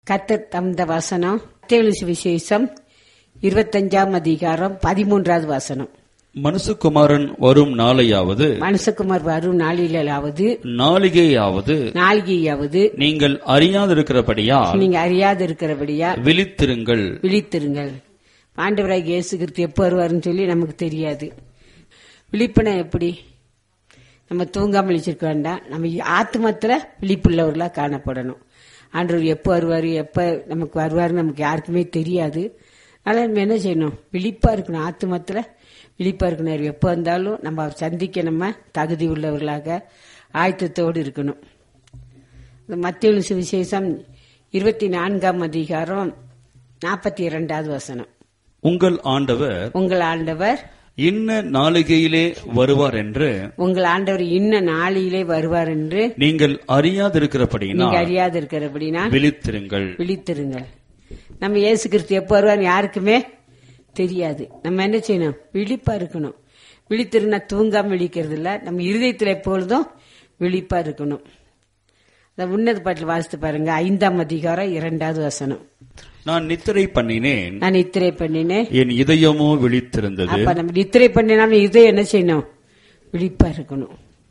கத்தர் தந்த வசனம் மத்தேயு விசேஷம் இருபத்தஞ்சாம் அதிகாரம் பதிமூன்றாவது வசனம் மனுஷகுமாரன் வரும் நாளையாவது மனுஷகுமார் வரும் நாளிலாவது நாளிகையாவது நாளிகையாவது நீங்கள் அறியாதிருக்கிறபடியால் நீங்க அறியாது இருக்கிறபடியா விழித்திருங்கள் விழித்திருங்கள் ஆண்டவராக இயேசு கிறிஸ்து எப்போ வருவாருன்னு சொல்லி நமக்கு தெரியாது விழிப்புனா எப்படி நம்ம தூங்காமல் விழிச்சிருக்க வேண்டாம் நம்ம ஆத்மத்துல விழிப்புள்ளவர்களா காணப்படணும் ஆண்டவர் எப்போ வருவாரு எப்ப நமக்கு வருவாருன்னு நமக்கு யாருக்குமே தெரியாது அதனால நம்ம என்ன செய்யணும் விழிப்பா இருக்கணும் ஆத்மத்துல விழிப்பா இருக்கணும் அவர் எப்போ வந்தாலும் நம்ம அவர் சந்திக்க நம்ம தகுதி உள்ளவர்களாக ஆயத்தத்தோடு இருக்கணும் இந்த மத்திய சுவிசேஷம் இருபத்தி நான்காம் அதிகாரம் நாற்பத்தி இரண்டாவது வசனம் உங்கள் ஆண்டவர் உங்கள் ஆண்டவர் இன்ன நாளிகையிலே வருவார் என்று உங்கள் ஆண்டவர் இன்ன நாளிலே வருவார் என்று நீங்கள் அறியாதிருக்கிறபடியினால் நீங்க அறியாது இருக்கிறபடினா விழித்திருங்கள் விழித்திருங்கள் நம்ம இயேசு கிறிஸ்து எப்போ வருவான்னு யாருக்குமே தெரியாது நம்ம என்ன செய்யணும் விழிப்பா இருக்கணும் விழித்திருந்தா தூங்காம விழிக்கிறது இல்ல நம்ம இருதயத்துல எப்பொழுதும் விழிப்பா இருக்கணும் அந்த உன்னத பாட்டில் வாசித்து பாருங்க ஐந்தாம் அதிகாரம் இரண்டாவது வசனம் நான் நித்திரை பண்ணினேன் நான் நித்திரை பண்ணினேன் என் இதயமோ விழித்திருந்தது அப்ப நம்ம நித்திரை பண்ணினாம இதயம் என்ன செய்யணும் விழிப்பா இருக்கணும்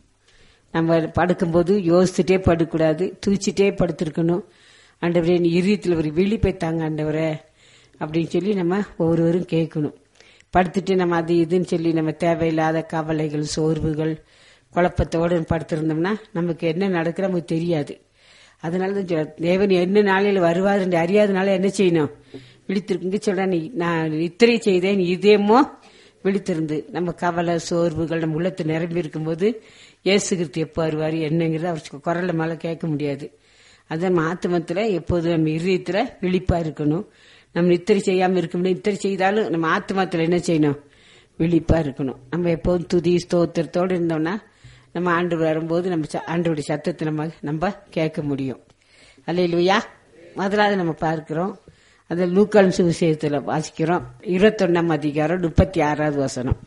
நம்ம படுக்கும்போது யோசிச்சுட்டே படுக்கூடாது தூச்சிட்டே படுத்திருக்கணும் ஆண்டவரே நீ இறுதியத்தில் ஒரு விழிப்பை தாங்க ஆண்டவரே அப்படின்னு சொல்லி நம்ம ஒவ்வொருவரும் கேட்கணும் படுத்துட்டு நம்ம அது இதுன்னு சொல்லி நம்ம தேவையில்லாத கவலைகள் சோர்வுகள் குழப்பத்தோடு படுத்திருந்தோம்னா நமக்கு என்ன நடக்குது நமக்கு தெரியாது அதனால தான் சொல்றேன், தேவன் என்ன நாளையில் வருவார் என்று அறியாதனால என்ன செய்யணும் விழித்திருக்குங்க சொல்றேன் நீ நான் நித்திரை செய்தேன் இதயமோ விழித்திருந்து நம்ம கவலை சோர்வுகள் நம்ம உள்ளத்து நிரம்பி இருக்கும்போது இயேசு கிறிஸ்து எப்போ வருவார் என்னங்கிறது அவர் குரல்ல மேல கேட்க முடியாது அதான் நம்ம ஆத்மத்துல எப்போதும் நம்ம இருதயத்துல விழிப்பா இருக்கணும் நம்ம நித்திரை செய்யாம இருக்க முடியும் நித்திரை செய்தாலும் நம்ம ஆத்மத்துல என்ன செய்யணும் விழிப்பா இருக்கணும் நம்ம எப்போதும் துதி ஸ்தோத்திரத்தோடு இருந்தோம்னா நம்ம ஆண்டு வரும்போது நம்ம ச- ஆண்டவருடைய சத்தத்தை நம்ம நம்ம கேட்க முடியும் அல்லையா முதலாவது நம்ம பார்க்கிறோம் அந்த லூக்கால் சுவிசேஷத்துல வாசிக்கிறோம் இருபத்தொன்னாம் அதிகாரம் முப்பத்தி ஆறாவது வசனம்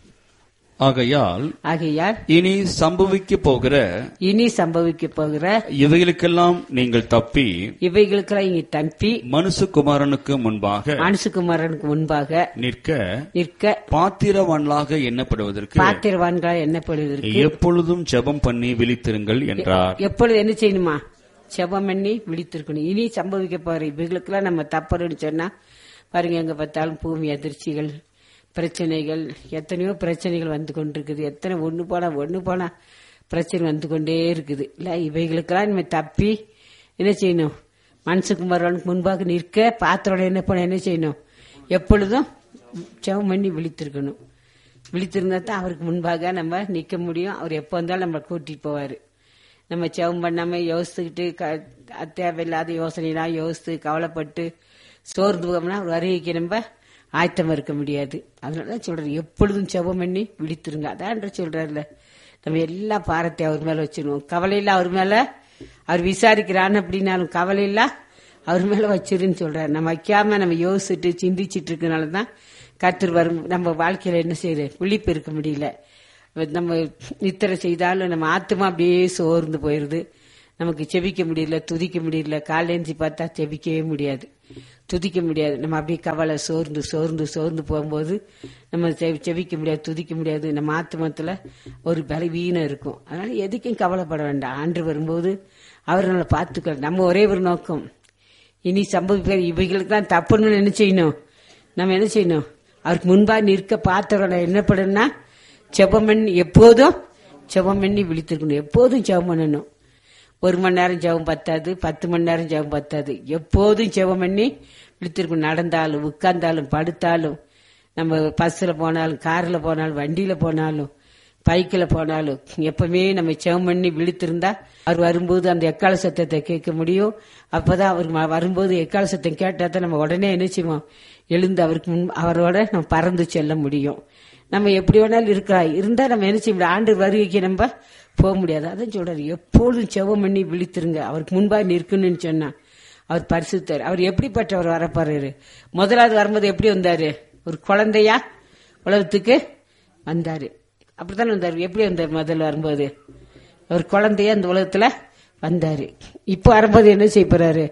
ஆகையால் ஆகையால் இனி சம்பவிக்க போகிற இனி சம்பவிக்க போகிற இவைகளுக்கெல்லாம் நீங்கள் தப்பி இவைகளுக்கெல்லாம் இங்க தப்பி மனுஷகுமாரனுக்கு முன்பாக மனுஷகுமாரனுக்கு முன்பாக நிற்க நிற்க பாத்திரவான்களாக எண்ணப்படுவதற்கு பாத்திரவான்களாய் எண்ணப்படுவதற்கு எப்பொழுதும் ஜெபம் பண்ணி விழித்திருங்கள் என்றார் எப்பொழுது என்ன செய்யணுமா செபம் பண்ணி விழித்திருக்கணும் இனி சம்பவிக்க போற இவைகளுக்கெல்லாம் நம்ம தப்புறோம்னு சொன்னா பாருங்க எங்க பார்த்தாலும் பூமி அதிர்ச்சிகள் பிரச்சனைகள் எத்தனையோ பிரச்சனைகள் வந்து கொண்டிருக்குது எத்தனை ஒண்ணு போனா ஒண்ணு போனா பிரச்சனை வந்து கொண்டே இருக்குது இல்ல இவைகளுக்கெல்லாம் நம்ம தப்பி என்ன செய்யணும் மனசுக்குமாரனுக்கு முன்பாக நிற்க பாத்திரோட என்ன பண்ண என்ன செய்யணும் எப்பொழுதும் செவம் பண்ணி விழித்திருக்கணும் விழித்திருந்தா தான் அவருக்கு முன்பாக நம்ம நிக்க முடியும் அவர் எப்போ வந்தாலும் நம்ம கூட்டிட்டு போவாரு நம்ம செவம் பண்ணாம யோசிச்சுக்கிட்டு க- தேவையில்லாத யோசனைலாம் யோசித்து கவலைப்பட்டு சோர்ந்து போகணும்னா அவர் வருகைக்கு நம்ம ஆயத்தமா இருக்க முடியாது அதனாலதான் சொல்றேன் எப்பொழுதும் செவம் பண்ணி விழித்திருங்க அதான் சொல்றாருல நம்ம எல்லா பாரத்தை அவர் மேல வச்சிருவோம் கவலையில அவர் மேல அவர் விசாரிக்கிறான்னு அப்படின்னாலும் கவலையில அவர் மேல வச்சிருன்னு சொல்றாரு நம்ம வைக்காம நம்ம யோசிச்சுட்டு சிந்திச்சிட்டு இருக்கனால தான் கர்த்தர் வரும் நம்ம வாழ்க்கையில என்ன செய்யுது விழிப்பு இருக்க முடியல நம்ம நித்திரை செய்தாலும் நம்ம ஆத்மா அப்படியே சோர்ந்து போயிருது நமக்கு செபிக்க முடியல துதிக்க முடியல காலேஞ்சி பார்த்தா செபிக்கவே முடியாது துதிக்க முடியாது நம்ம அப்படியே கவலை சோர்ந்து சோர்ந்து சோர்ந்து போகும்போது நம்ம செ- செபிக்க முடியாது துதிக்க முடியாது நம்ம ஆத்மத்துல ஒரு பலவீனம் இருக்கும் அதனால எதுக்கும் கவலைப்பட வேண்டாம் ஆண்டு வரும்போது அவர் நம்மளை பார்த்துக்க நம்ம ஒரே ஒரு நோக்கம் இனி சம்பவிக்கிற இவைகளுக்கு தான் தப்புன்னு என்ன செய்யணும் நம்ம என்ன செய்யணும் அவருக்கு முன்பா நிற்க பார்த்தவரோட என்ன பண்ணணும்னா செபம் பண்ணி எப்போதும் செபம் பண்ணி விழித்திருக்கணும் எப்போதும் செபம் பண்ணணும் ஒரு மணி நேரம் ஜெபம் பத்தாது பத்து மணி நேரம் ஜெபம் பத்தாது எப்போதும் ஜெபம் பண்ணி விழித்திருக்கணும் நடந்தாலும் உட்கார்ந்தாலும் படுத்தாலும் நம்ம பஸ்ல போனாலும் கார்ல போனாலும் வண்டியில போனாலும் பைக்கில் போனாலும் எப்பவுமே நம்ம செவம் பண்ணி விழித்திருந்தா அவர் வரும்போது அந்த எக்கால சத்தத்தை கேட்க முடியும் அப்பதான் அவர் ம- வரும்போது எக்கால சத்தம் கேட்டா தான் நம்ம உடனே என்ன செய்வோம் எழுந்து அவருக்கு முன் அவரோட நம்ம பறந்து செல்ல முடியும் நம்ம எப்படி வேணாலும் இருக்கலாம் இருந்தா நம்ம என்ன செய்ய முடியும் ஆண்டு வருகைக்கு நம்ம போக முடியாது அதான் சொல்றாரு எப்பொழுதும் செவம் பண்ணி விழித்திருங்க அவருக்கு முன்பாக நிற்கணும்னு சொன்னா அவர் பரிசுத்தர் அவர் எப்படிப்பட்டவர் வரப்போறாரு முதலாவது வரும்போது எப்படி வந்தாரு ஒரு குழந்தையா உலகத்துக்கு வந்தாரு அப்படித்தானே வந்தாரு எப்படி வந்தார் முதல்ல வரும்போது ஒரு குழந்தையா இந்த உலகத்துல வந்தாரு இப்ப வரும்போது என்ன செய்ய போறாரு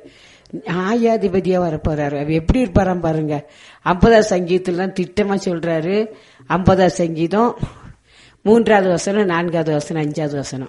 நியாயாதிபதியா வரப்போறாரு அவர் எப்படி இருப்பாராம் பாருங்க ஐம்பதாம் சங்கீதத்துல தான் திட்டமா சொல்றாரு ஐம்பதாம் சங்கீதம் மூன்றாவது வசனம் நான்காவது வசனம் அஞ்சாவது வசனம்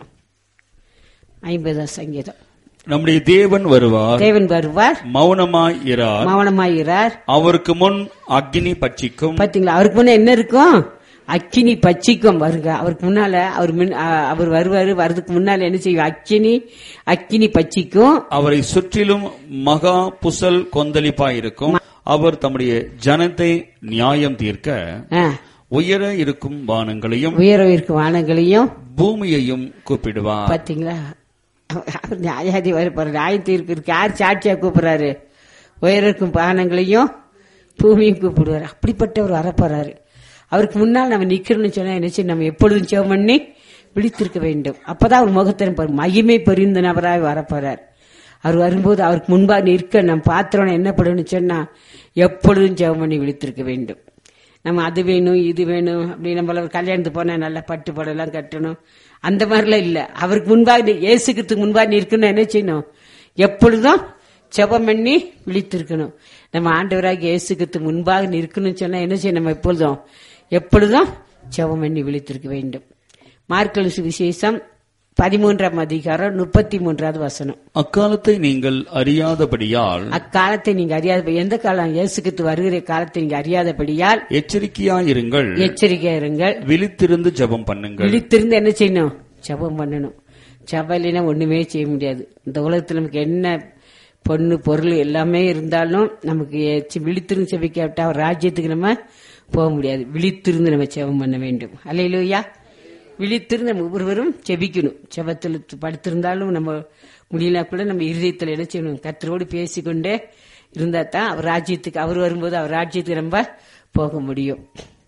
ஐம்பதாம் சங்கீதம் நம்முடைய தேவன் வருவார் தேவன் வருவார் மௌனமாய் இரார் மௌனமாயிறார் அவருக்கு முன் அக்னி பட்சிக்கும் பாத்தீங்களா அவருக்கு முன்ன என்ன இருக்கும் அக்கினி பச்சிக்கும் வருங்க அவருக்கு முன்னால அவர் முன்- அ- அவர் வருவாரு வர்றதுக்கு முன்னால என்ன செய்யும் அக்கினி அக்கினி பச்சிக்கும் அவரை சுற்றிலும் மகா புசல் கொந்தளிப்பாயிருக்கும் அவர் தம்முடைய ஜனத்தை நியாயம் தீர்க்க ஆ, உயர இருக்கும் வானங்களையும் உயர இருக்கும் வானங்களையும் பூமியையும் கூப்பிடுவார் பாத்தீங்களா அவர் அவர் நியாயாதி வரப்போற நியாயம் தீர்க்கு யார் சாட்சியா கூப்பிடுறாரு உயர இருக்கும் வானங்களையும் பூமியும் கூப்பிடுவார் அப்படிப்பட்டவர் வரப்போறாரு அவருக்கு முன்னால் நம்ம நிக்கிறோம்னு சொன்னா என்ன செய்யணும்? நம்ம எப்பொழுதும் ஜெபம் பண்ணி விழித்திருக்க வேண்டும் அப்பதான் அவர் முகத்தின் பாரு மகிமை பொரிந்த நபராய் வரப்போறார் அவர் வரும்போது அவருக்கு முன்பாக நிற்க நம்ம பாத்திரம் என்ன பண்ணணும்னு சொன்னா எப்பொழுதும் ஜெபம் பண்ணி விழித்திருக்க வேண்டும் நம்ம அது வேணும் இது வேணும் அப்படி நம்மள ஒரு கல்யாணத்துக்கு போனா நல்லா பட்டு புடவைலாம் கட்டணும் அந்த மாதிரிலாம் இல்ல அவருக்கு முன்பாக நீ- இயேசுக்கு முன்பாக நிற்கணும் என்ன செய்யணும் எப்பொழுதும் ஜெபம் பண்ணி விழித்திருக்கணும் நம்ம ஆண்டவராக இயேசுக்கு முன்பாக நிற்கணும்னு சொன்னா என்ன செய்யணும் நம்ம எப்பொழுதும் எப்பொழுதும் ஜெபம் பண்ணி விழித்திருக்க வேண்டும் மார்க்கல் சுவிசேஷம் பதிமூன்றாம் அதிகாரம் முப்பத்தி மூன்றாவது வசனம் அக்காலத்தை நீங்கள் அறியாதபடியால் அக்காலத்தை நீங்க அறியாத எந்த காலம் இயேசுக்கு வருகிற காலத்தை நீங்க அறியாதபடியால் எச்சரிக்கையாயிருங்கள் எச்சரிக்கையா இருங்கள் விழித்திருந்து ஜெபம் பண்ணுங்கள் விழித்திருந்து என்ன செய்யணும் ஜெபம் பண்ணணும் ஜெபம் இல்லைன்னா ஒண்ணுமே செய்ய முடியாது இந்த உலகத்துல நமக்கு என்ன பொண்ணு பொருள் எல்லாமே இருந்தாலும் நமக்கு எச்சி- விழித்திருந்து செபிக்காவிட்டா அவர் ராஜ்யத்துக்கு நம்ம போக முடியாது விழித்திருந்து நம்ம ஜெபம் பண்ண வேண்டும் அல்லையிலூயா விழித்திருந்து நம்ம ஒவ்வொருவரும் செபிக்கணும் செபத்தில் படுத்திருந்தாலும் நம்ம முடியல கூட நம்ம இருதயத்தில் என்ன செய்யணும் கத்தரோடு பேசிக்கொண்டே இருந்தா தான் அவர் ராஜ்யத்துக்கு அவர் வரும்போது அவர் ராஜ்யத்துக்கு நம்ம போக முடியும்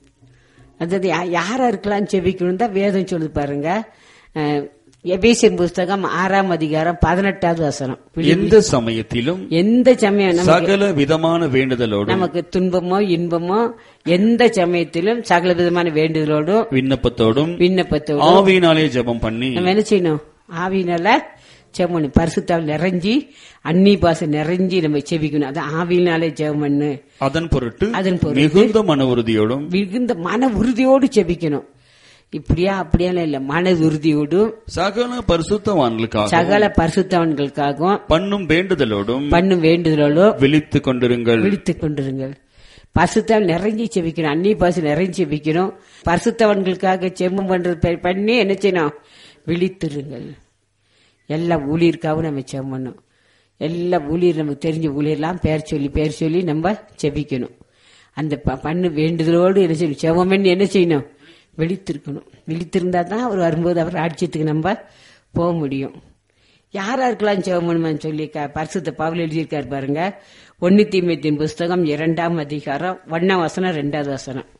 அதாவது யா- யாரா இருக்கலாம் செபிக்கணும் தான் வேதம் சொல்லுது பாருங்க அஹ், எபேசியர் புஸ்தகம் ஆறாம் அதிகாரம் பதினெட்டாவது வசனம் எந்த சமயத்திலும் எந்த சமயம் நமக்கு சகல விதமான வேண்டுதலோடும் நமக்கு துன்பமோ இன்பமோ எந்த சமயத்திலும் சகல விதமான வேண்டுதலோடும் விண்ணப்பத்தோடும் விண்ணப்பத்தோடும் ஆவியினாலே ஜெபம் பண்ணி நம்ம என்ன செய்யணும் ஆவியினால செவமணி பரிசுத்தால் நிறைஞ்சி அன்னி பாசை நிறைஞ்சி நம்ம செபிக்கணும் அது ஆவியினாலே ஜெபம் பண்ணு அதன் பொருட்டு அதன் பொருட்டு மிகுந்த மன உறுதியோடும் மிகுந்த மன உறுதியோடு செபிக்கணும் இப்படியா அப்படியெல்லாம் இல்ல மன உறுதியோடும் சகல பரிசுத்தவான்களுக்காக சகல பரிசுத்தவன்களுக்காகவும் பண்ணும் வேண்டுதலோடும் பண்ணும் வேண்டுதலோடும் விழித்துக் கொண்டிருங்கள் விழித்துக் கொண்டிருங்கள் பரிசுத்தவன் நிறைஞ்சி செபிக்கணும் அன்னி பாசு நிறைஞ்சி செபிக்கணும் பரிசுத்தவன்களுக்காக செம்மம் பண்றது ப- பண்ணி என்ன செய்யணும் விழித்திருங்கள் எல்லா ஊழியருக்காகவும் நம்ம செபம் பண்ணணும் எல்லா ஊழியர் நமக்கு தெரிஞ்ச ஊழியர்லாம் பேர் சொல்லி பேர் சொல்லி நம்ம செபிக்கணும் அந்த ப- பண்ணு வேண்டுதலோடு என்ன செய்யணும் செபம் பண்ணி என்ன செய்யணும் விழித்திருக்கணும் விழித்திருந்தா தான் அவர் வரும்போது அவர் ராஜ்யத்துக்கு நம்ம போக முடியும் யாரா இருக்கலாம் சிவமனுமன் சொல்லி க- பரிசுத்த பவுல் எழுதியிருக்காரு பாருங்க ஒன்னு தீமைத்தின் புஸ்தகம் இரண்டாம் அதிகாரம் ஒன்னாம் வசனம் ரெண்டாவது வசனம்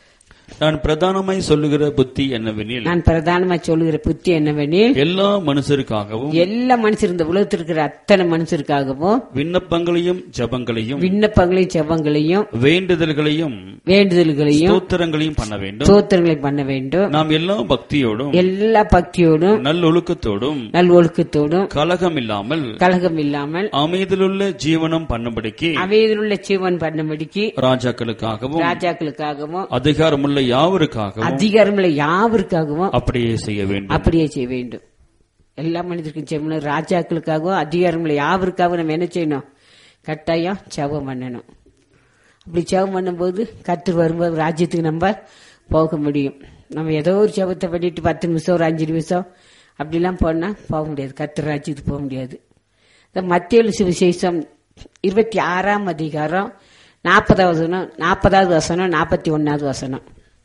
நான் பிரதானமாய் சொல்லுகிற புத்தி என்னவெனில் நான் பிரதானமா சொல்லுகிற புத்தி என்னவெனில் எல்லா மனுஷருக்காகவும் எல்லா மனுஷர் இந்த உலகத்தில் இருக்கிற அத்தனை மனுஷருக்காகவும் விண்ணப்பங்களையும் ஜெபங்களையும் விண்ணப்பங்களையும் செவங்களையும் வேண்டுதல்களையும் வேண்டுதல்களையும் ஸ்தோத்திரங்களையும் பண்ண வேண்டும் சோத்திரங்களை பண்ண வேண்டும் நாம் எல்லா பக்தியோடும் எல்லா பக்தியோடும் நல்லொழுக்கத்தோடும் நல் ஒழுக்கத்தோடும் கலகம் இல்லாமல் கலகம் இல்லாமல் அமைதியிலுள்ள ஜீவனம் பண்ணும்படிக்கு அவையிலுள்ள ஜீவன் பண்ணும்படிக்கு ராஜாக்களுக்காகவும் ராஜாக்களுக்காகவும் அதிகாரமுள்ள யாவருக்காகவும் அதிகாரமுள்ள யாவருக்காகவும் அப்படியே செய்ய வேண்டும் அப்படியே செய்ய வேண்டும் எல்லா மனிதருக்கும் செய்யணும் ராஜாக்களுக்காகவும் அதிகாரங்களை யாவருக்காகவும் நம்ம என்ன செய்யணும் கட்டாயம் ஜெபம் பண்ணணும் அப்படி ஜெபம் பண்ணும்போது கத்தர் வரும்போது ராஜ்யத்துக்கு நம்ம போக முடியும் நம்ம ஏதோ ஒரு ஜெபத்தை பண்ணிட்டு பத்து நிமிஷம் ஒரு அஞ்சு நிமிஷம் அப்படிலாம் போனா போக முடியாது கத்தர் ராஜ்யத்துக்கு போக முடியாது இந்த மத்திய சுவிசேஷம் இருபத்தி ஆறாம் அதிகாரம் நாற்பதாவது வசனம் நாற்பதாவது வசனம் நாற்பத்தி ஒன்னாவது வசனம்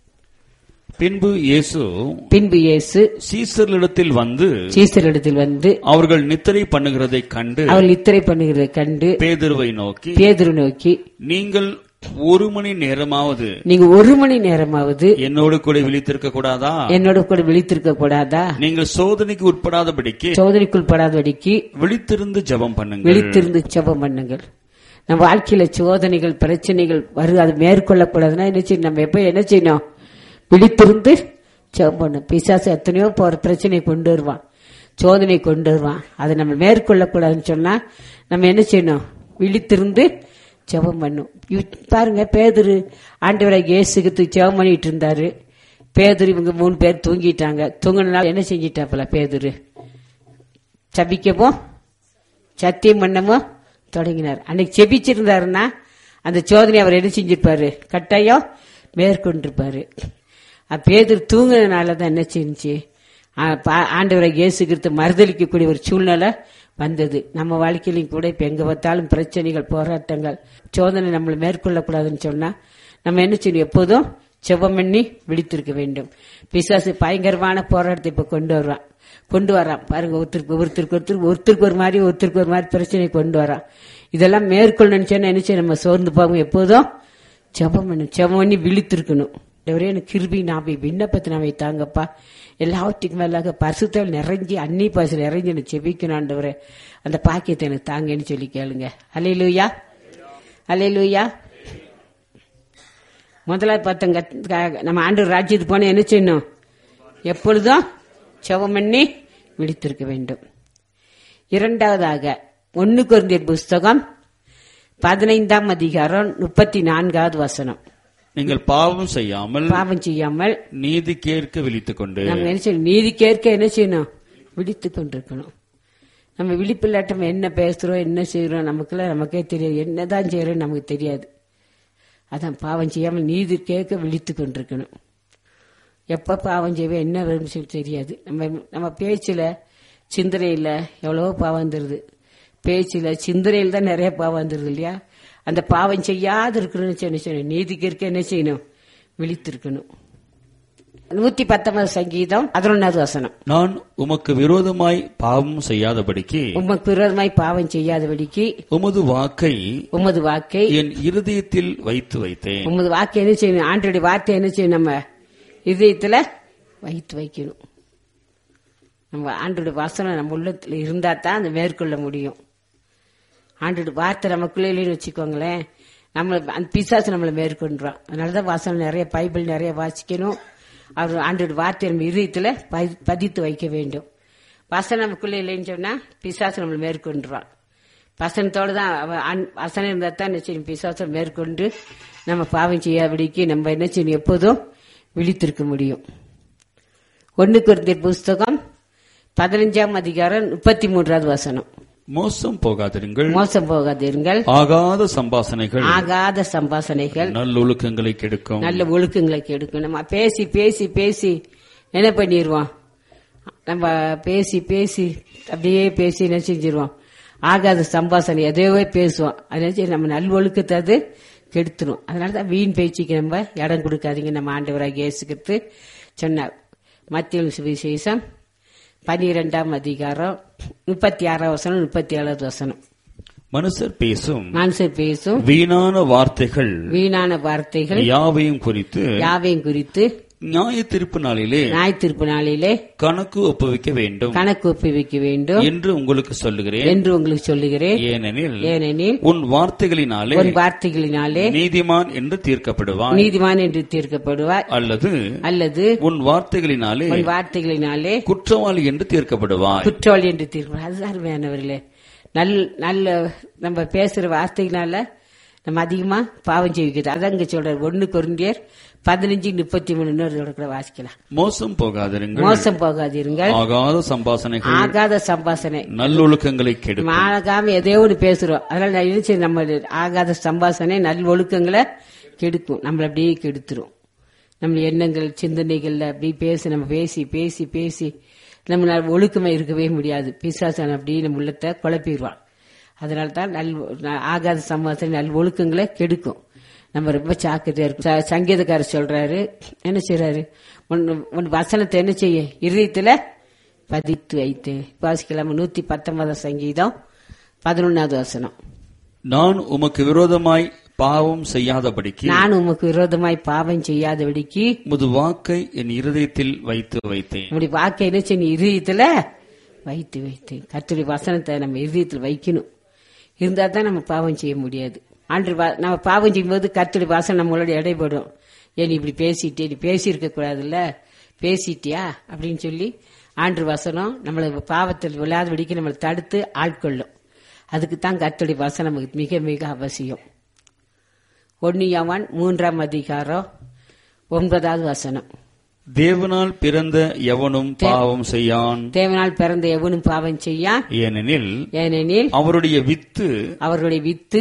பின்பு இயேசு பின்பு இயேசு சீசர்களிடத்தில் வந்து சீசரிடத்தில் வந்து அவர்கள் நித்திரை பண்ணுகிறதைக் கண்டு அவள் நித்திரை பண்ணுகிறதை கண்டு பேதுருவை நோக்கி பேதுரு நோக்கி நீங்கள் ஒரு மணி நேரமாவது நீங்க ஒரு மணி நேரமாவது என்னோடு கூட விழித்திருக்க கூடாதா என்னோட கூட விழித்திருக்க கூடாதா நீங்கள் சோதனைக்கு உட்படாதபடிக்கு சோதனைக்குள் படாதபடிக்கு விழித்திருந்து ஜெபம் பண்ணுங்கள் விழித்திருந்து ஜெபம் பண்ணுங்கள் நம்ம வாழ்க்கையில சோதனைகள் பிரச்சனைகள் வரு அது மேற்கொள்ளக்கூடாதுன்னா என்ன செய்யணும் நம்ம எப்ப என்ன செய்யணும் விழித்திருந்து ஜெபம் பண்ணும் பிசாசு எத்தனையோ போற பிரச்சனையை கொண்டு வருவான் சோதனை கொண்டு வருவான் அதை நம்ம மேற்கொள்ளக்கூடாதுன்னு சொன்னா நம்ம என்ன செய்யணும் விழித்திருந்து ஜெபம் பண்ணும் இவ்- பாருங்க பேதுரு ஆண்டவராக இயேசுக்கு ஜெபம் பண்ணிட்டு இருந்தாரு பேதுரு இவங்க மூணு பேர் தூங்கிட்டாங்க தூங்கினால என்ன செஞ்சிட்டாப்பல பேதுரு சபிக்கவோ சத்தியம் பண்ணவோ தொடங்கினார் அன்னைக்கு செபிச்சிருந்தாருன்னா அந்த சோதனை அவர் என்ன செஞ்சிருப்பாரு கட்டாயம் மேற்கொண்டிருப்பாரு அப்ப பேதர் தூங்குனதுனால தான் என்ன செஞ்சு ஆண்டவரை இயேசுகிறது மறுதளிக்கக்கூடிய ஒரு சூழ்நிலை வந்தது நம்ம வாழ்க்கையிலும் கூட இப்ப எங்க பார்த்தாலும் பிரச்சனைகள் போராட்டங்கள் சோதனை நம்மளை மேற்கொள்ளக்கூடாதுன்னு சொன்னா நம்ம என்ன செய்யணும் எப்போதும் செவம் பண்ணி விழித்திருக்க வேண்டும் பிசாசு பயங்கரமான போராட்டத்தை இப்ப கொண்டு வருவான் கொண்டு வரான் பாருங்க ஒருத்தருக்கு ஒருத்தருக்கு ஒருத்தருக்கு ஒருத்தருக்கு ஒரு மாதிரி ஒருத்தருக்கு ஒரு மாதிரி பிரச்சனை கொண்டு வரான் இதெல்லாம் மேற்கொள்ளணும்னு சொன்னா என்ன செய்யணும் நம்ம சோர்ந்து போகும் எப்போதும் ஜெபம் பண்ணணும் ஜெபம் பண்ணி விழித்திருக்கணும் ஒரே எனக்கு கிருபி நாபி விண்ணப்பத்தை நாவை தாங்கப்பா எல்லாவற்றுக்கும் மேலாக பரிசுத்தால் நிறைஞ்சி அன்னி பாசு நிறைஞ்சி எனக்கு செபிக்கணும் ஆண்டவரே அந்த பாக்கியத்தை எனக்கு தாங்கன்னு சொல்லி கேளுங்க அலையிலூயா அலையிலூயா முதலாவது பார்த்தங்க நம்ம ஆண்டு ராஜ்யத்துக்கு போன என்ன செய்யணும் எப்பொழுதும் செவம் பண்ணி விழித்திருக்க வேண்டும் இரண்டாவதாக ஒன்னு குருந்தியர் புஸ்தகம் பதினைந்தாம் அதிகாரம் முப்பத்தி நான்காவது வசனம் நீங்கள் பாவம் செய்யாமல் பாவம் செய்யாமல் நீதி கேட்க விழித்துக் கொண்டு நம்ம என்ன செய்யணும் நீதி கேட்க என்ன செய்யணும் விழித்து கொண்டிருக்கணும் நம்ம விழிப்பில்லாட்டம் என்ன பேசுறோம் என்ன செய்யறோம் நமக்குள்ள நமக்கே தெரியாது என்னதான் செய்யறோம் நமக்கு தெரியாது அதான் பாவம் செய்யாமல் நீதி கேட்க விழித்து கொண்டிருக்கணும் எப்ப பாவம் செய்வேன் என்ன வரும்னு சொல்லி தெரியாது நம்ம நம்ம பேச்சுல சிந்தனையில எவ்வளவோ பாவம் வந்துருது பேச்சுல சிந்தனையில் தான் நிறைய பாவம் வந்துருது இல்லையா அந்த பாவம் செய்யாது இருக்கணும்னு சொல்லி சொல்லணும் நீதிக்கு இருக்க என்ன செய்யணும் விழித்திருக்கணும் நூத்தி பத்தொன்பது சங்கீதம் பதினொன்னாவது வசனம் நான் உமக்கு விரோதமாய் பாவம் செய்யாதபடிக்கு உமக்கு விரோதமாய் பாவம் செய்யாதபடிக்கு உமது வாக்கை உமது வாக்கை என் இருதயத்தில் வைத்து வைத்தேன் உமது வாக்கை என்ன செய்யணும் ஆண்டோடைய வார்த்தை என்ன செய்யணும் நம்ம இதயத்துல வைத்து வைக்கணும் நம்ம ஆண்டோட வசனம் நம்ம உள்ளத்துல இருந்தா தான் அந்த மேற்கொள்ள முடியும் ஆண்டோட வார்த்தை நமக்குள்ளே இல்லைன்னு வச்சுக்கோங்களேன் நம்ம அந்த பிசாசு நம்மளை மேற்கொண்டுறோம் அதனாலதான் வசனம் நிறைய பைபிள் நிறைய வாசிக்கணும் அவர் ஆண்டோட வார்த்தை நம்ம இதயத்துல பதி- பதித்து வைக்க வேண்டும் வசனம் நமக்குள்ளே இல்லைன்னு சொன்னா பிசாசு நம்மளை மேற்கொண்டுருவான் வசனத்தோட தான் அவ ஆண்- வசனம் இருந்தா தான் நிச்சயம் பிசாசம் மேற்கொண்டு நம்ம பாவம் செய்யாதபடிக்கு நம்ம என்ன செய்யணும் எப்போதும் விழித்திருக்க முடியும் ஒன்னு குருந்திய புஸ்தகம் பதினஞ்சாம் அதிகாரம் முப்பத்தி மூன்றாவது வசனம் மோசம் போகாதிருங்கள் மோசம் போகாதீர்கள் ஆகாத சம்பாசனைகள் ஆகாத சம்பாசனைகள் நல்லொழுக்கங்களை கெடுக்கும் நல்ல ஒழுக்கங்களை கெடுக்கும் நம்ம பேசி பேசி பேசி என்ன பண்ணிடுவோம் நம்ம பேசி பேசி அப்படியே பேசி என்ன செஞ்சிருவோம் ஆகாத சம்பாசனை எதையோ பேசுவோம் அதனால சரி நம்ம நல் ஒழுக்கத்தை அது கெடுத்துரும் அதனால தான் வீண் பேச்சுக்கு நம்ம இடம் கொடுக்காதீங்க நம்ம ஆண்டவராக இயேசுக்கிறது சொன்னார் மத்திய சுவிசேஷம் பனிரெண்டாம் அதிகாரம் முப்பத்தி ஆறாம் வசனம் முப்பத்தி ஏழாவது வசனம் மனுஷர் பேசும் மனுஷர் பேசும் வீணான வார்த்தைகள் வீணான வார்த்தைகள் யாவையும் குறித்து யாவையும் குறித்து நியாய தீர்ப்பு நாளிலே ஞாய் திருப்பு நாளிலே கணக்கு ஒப்புவிக்க வேண்டும் கணக்கு ஒப்புவிக்க வேண்டும் என்று உங்களுக்கு சொல்லுகிறேன் என்று உங்களுக்கு சொல்லுகிறேன் ஏனெனில் ஏனெனில் உன் வார்த்தைகளினாலே உன் வார்த்தைகளினாலே நீதிமான் என்று தீர்க்கப்படுவான் நீதிமான் என்று தீர்க்கப்படுவார் அல்லது அல்லது உன் வார்த்தைகளினாலே உன் வார்த்தைகளினாலே குற்றவாளி என்று தீர்க்கப்படுவாய் குற்றவாளி என்று தீர்ப்பு அதுதான் அருமையானவர்களே நல் நல்ல நம்ம பேசுற வார்த்தைகளால நம்ம அதிகமா பாவம் செய்விக்குது அதான் இங்க சொல்றாரு ஒண்ணு கொரிந்தியர் பதினஞ்சு முப்பத்தி மூணு இன்னொரு தடவை கூட வாசிக்கலாம் மோசம் போகாதிருங்கள் மோசம் போகாதீருங்கள் ஆகாத சம்பாசனைகள் ஆகாத சம்பாசனை நல்லொழுக்கங்களை கெடுக்கும் ஆகாம எதையோ ஒன்று பேசுறோம் அதனால நான் என்ன செய்ய நம்ம ஆகாத சம்பாசனை நல் ஒழுக்கங்களை கெடுக்கும் நம்மள அப்படியே கெடுத்துரும் நம்ம எண்ணங்கள் சிந்தனைகள்ல அப்படி பேசி நம்ம பேசி பேசி பேசி நம்ம ஒழுக்கமா இருக்கவே முடியாது பிசாசன் அப்படியே நம்ம உள்ளத்தை குழப்பிடுவான் அதனால தான் நல் ஆகாத சம்பாசனை நல் ஒழுக்கங்களை கெடுக்கும் நம்ம ரொம்ப ஜாக்கிரதையா இருக்கும் ச- சங்கீதக்காரர் சொல்றாரு என்ன செய்யறாரு உன் உன் வசனத்தை என்ன செய்ய இதயத்துல பதித்து வைத்து வாசிக்கலாம் நூத்தி பத்தொன்பதாம் சங்கீதம் பதினொன்னாவது வசனம் நான் உமக்கு விரோதமாய் பாவம் செய்யாதபடிக்கு நான் உமக்கு விரோதமாய் பாவம் செய்யாதபடிக்கு முது வாக்கை என் இருதயத்தில் வைத்து வைத்தேன் நம்முடைய வாக்கை என்ன செய்யணும் இதயத்துல வைத்து வைத்து கர்த்தருடைய வசனத்தை நம்ம இதயத்தில் வைக்கணும் இருந்தா தான் நம்ம பாவம் செய்ய முடியாது ஆண்டு வா- நம்ம பாவம் செய்யும்போது கர்த்தருடைய வாசனை நம்மளோட இடைப்படும் ஏன் நீ இப்படி பேசிட்டே நீ பேசியிருக்க கூடாதுல்ல பேசிட்டியா அப்படின்னு சொல்லி ஆண்டு வசனம் நம்மளை பாவத்தில் விளையாதபடிக்கு நம்மளை தடுத்து ஆட்கொள்ளும் அதுக்கு தான் கர்த்தருடைய வசனம் நமக்கு மிக மிக அவசியம் ஒன்னியவன் மூன்றாம் அதிகாரம் ஒன்பதாவது வசனம் தேவனால் பிறந்த எவனும் பாவம் செய்யான் தேவனால் பிறந்த எவனும் பாவம் செய்யா ஏனெனில் ஏனெனில் அவருடைய வித்து அவர்களுடைய வித்து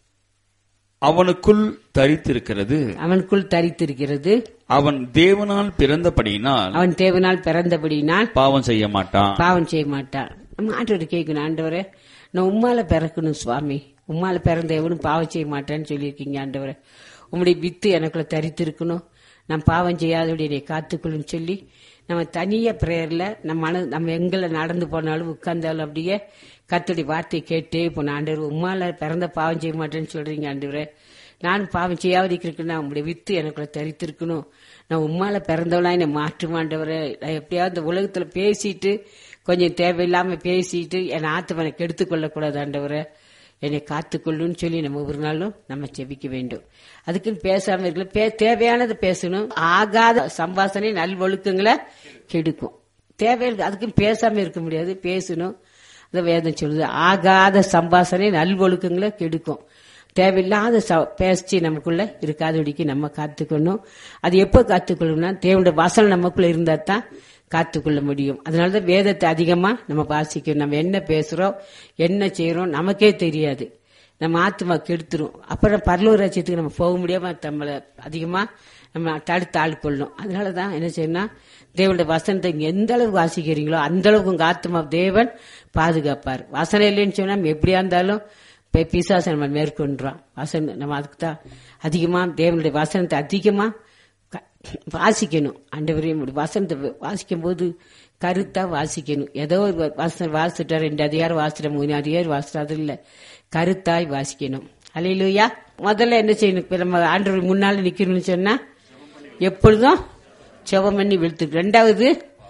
அவனுக்குள் தரித்திருக்கிறது அவனுக்குள் தரித்திருக்கிறது அவன் தேவனால் பிறந்தபடியினால் அவன் தேவனால் பிறந்தபடினால் பாவம் செய்ய மாட்டான் பாவம் செய்ய மாட்டான் நம்ம ஆண்டவர் கேட்கணும் ஆண்டவரே நான் உம்மால பிறக்கணும் சுவாமி உம்மால பிறந்த எவனும் பாவம் செய்ய மாட்டேன்னு சொல்லியிருக்கீங்க ஆண்டவரே உம்முடைய வித்து எனக்குள்ள தரித்திருக்கணும் நான் பாவம் செய்யாதபடி என்னை காத்துக்கொள்ளுன்னு சொல்லி நம்ம தனியா பிரேயர்ல நம்ம மன நம்ம எங்களை நடந்து போனாலும் உட்கார்ந்தாலும் அப்படியே கத்துடைய வார்த்தையை கேட்டே போன ஆண்டவர் உம்மால பிறந்த பாவம் செய்ய மாட்டேன்னு சொல்றீங்க ஆண்டவரே நான் பாவம் செய்யாவது இருக்கணும் உங்களுடைய வித்து எனக்குள்ள தரித்திருக்கணும் நான் உம்மால பிறந்தவளா என்னை மாற்றுமாண்டவரே நான் எப்படியாவது இந்த உலகத்துல பேசிட்டு கொஞ்சம் தேவையில்லாம பேசிட்டு என் ஆத்துமனை கெடுத்து கொள்ளக்கூடாது ஆண்டவரே என்னை காத்துக்கொள்ளுன்னு சொல்லி நம்ம ஒரு நாளும் நம்ம செபிக்க வேண்டும் அதுக்குன்னு பேசாம இருக்கல பே தேவையானதை பேசணும் ஆகாத சம்பாசனை நல்வொழுக்கங்களை கெடுக்கும் தேவையில்லை அதுக்குன்னு பேசாம இருக்க முடியாது பேசணும் அந்த வேதம் சொல்லுது ஆகாத சம்பாசனை நல்வொழுக்கங்களை கெடுக்கும் தேவையில்லாத ச- பேச்சு நமக்குள்ள இருக்காதபடிக்கு நம்ம காத்துக்கணும் அது எப்போ காத்துக்கொள்ளணும்னா தேவனுடைய வசனம் நமக்குள்ள இருந்தா தான் காத்துக்கொள்ள முடியும் அதனாலதான் வேதத்தை அதிகமா நம்ம வாசிக்கணும் நம்ம என்ன பேசுறோம் என்ன செய்யறோம் நமக்கே தெரியாது நம்ம ஆத்மா கெடுத்துரும் அப்புறம் பரலூர் ராஜ்யத்துக்கு நம்ம போக முடியாம நம்மளை அதிகமா நம்ம தடுத்து ஆள்கொள்ளணும் அதனாலதான் என்ன செய்யணும் தேவனுடைய வசனத்தை நீங்க எந்த அளவுக்கு வாசிக்கிறீங்களோ அந்த அளவுக்கு உங்க ஆத்மா தேவன் பாதுகாப்பார் வசனம் இல்லைன்னு சொன்னா நம்ம எப்படியா இருந்தாலும் பி- பிசாசை நம்ம மேற்கொண்டுறோம் வசனம் நம்ம அதுக்கு தான் அதிகமா தேவனுடைய வசனத்தை அதிகமா க- வாசிக்கணும் ஆண்டவரே உம்முடைய வசனத்தை வாசிக்கும் போது கருத்தா வாசிக்கணும் ஏதோ ஒரு வ- வசனம் வாசிட்டா ரெண்டு அதிகாரம் வாசிட்ட மூணு அதிகாரம் வாசிட்டா அது இல்ல கருத்தாய் வாசிக்கணும் அலையிலுயா முதல்ல என்ன செய்யணும் இப்ப நம்ம ஆண்டவர் முன்னால நிக்கணும்னு சொன்னா எப்பொழுதும் செவம் பண்ணி விழுத்து ரெண்டாவது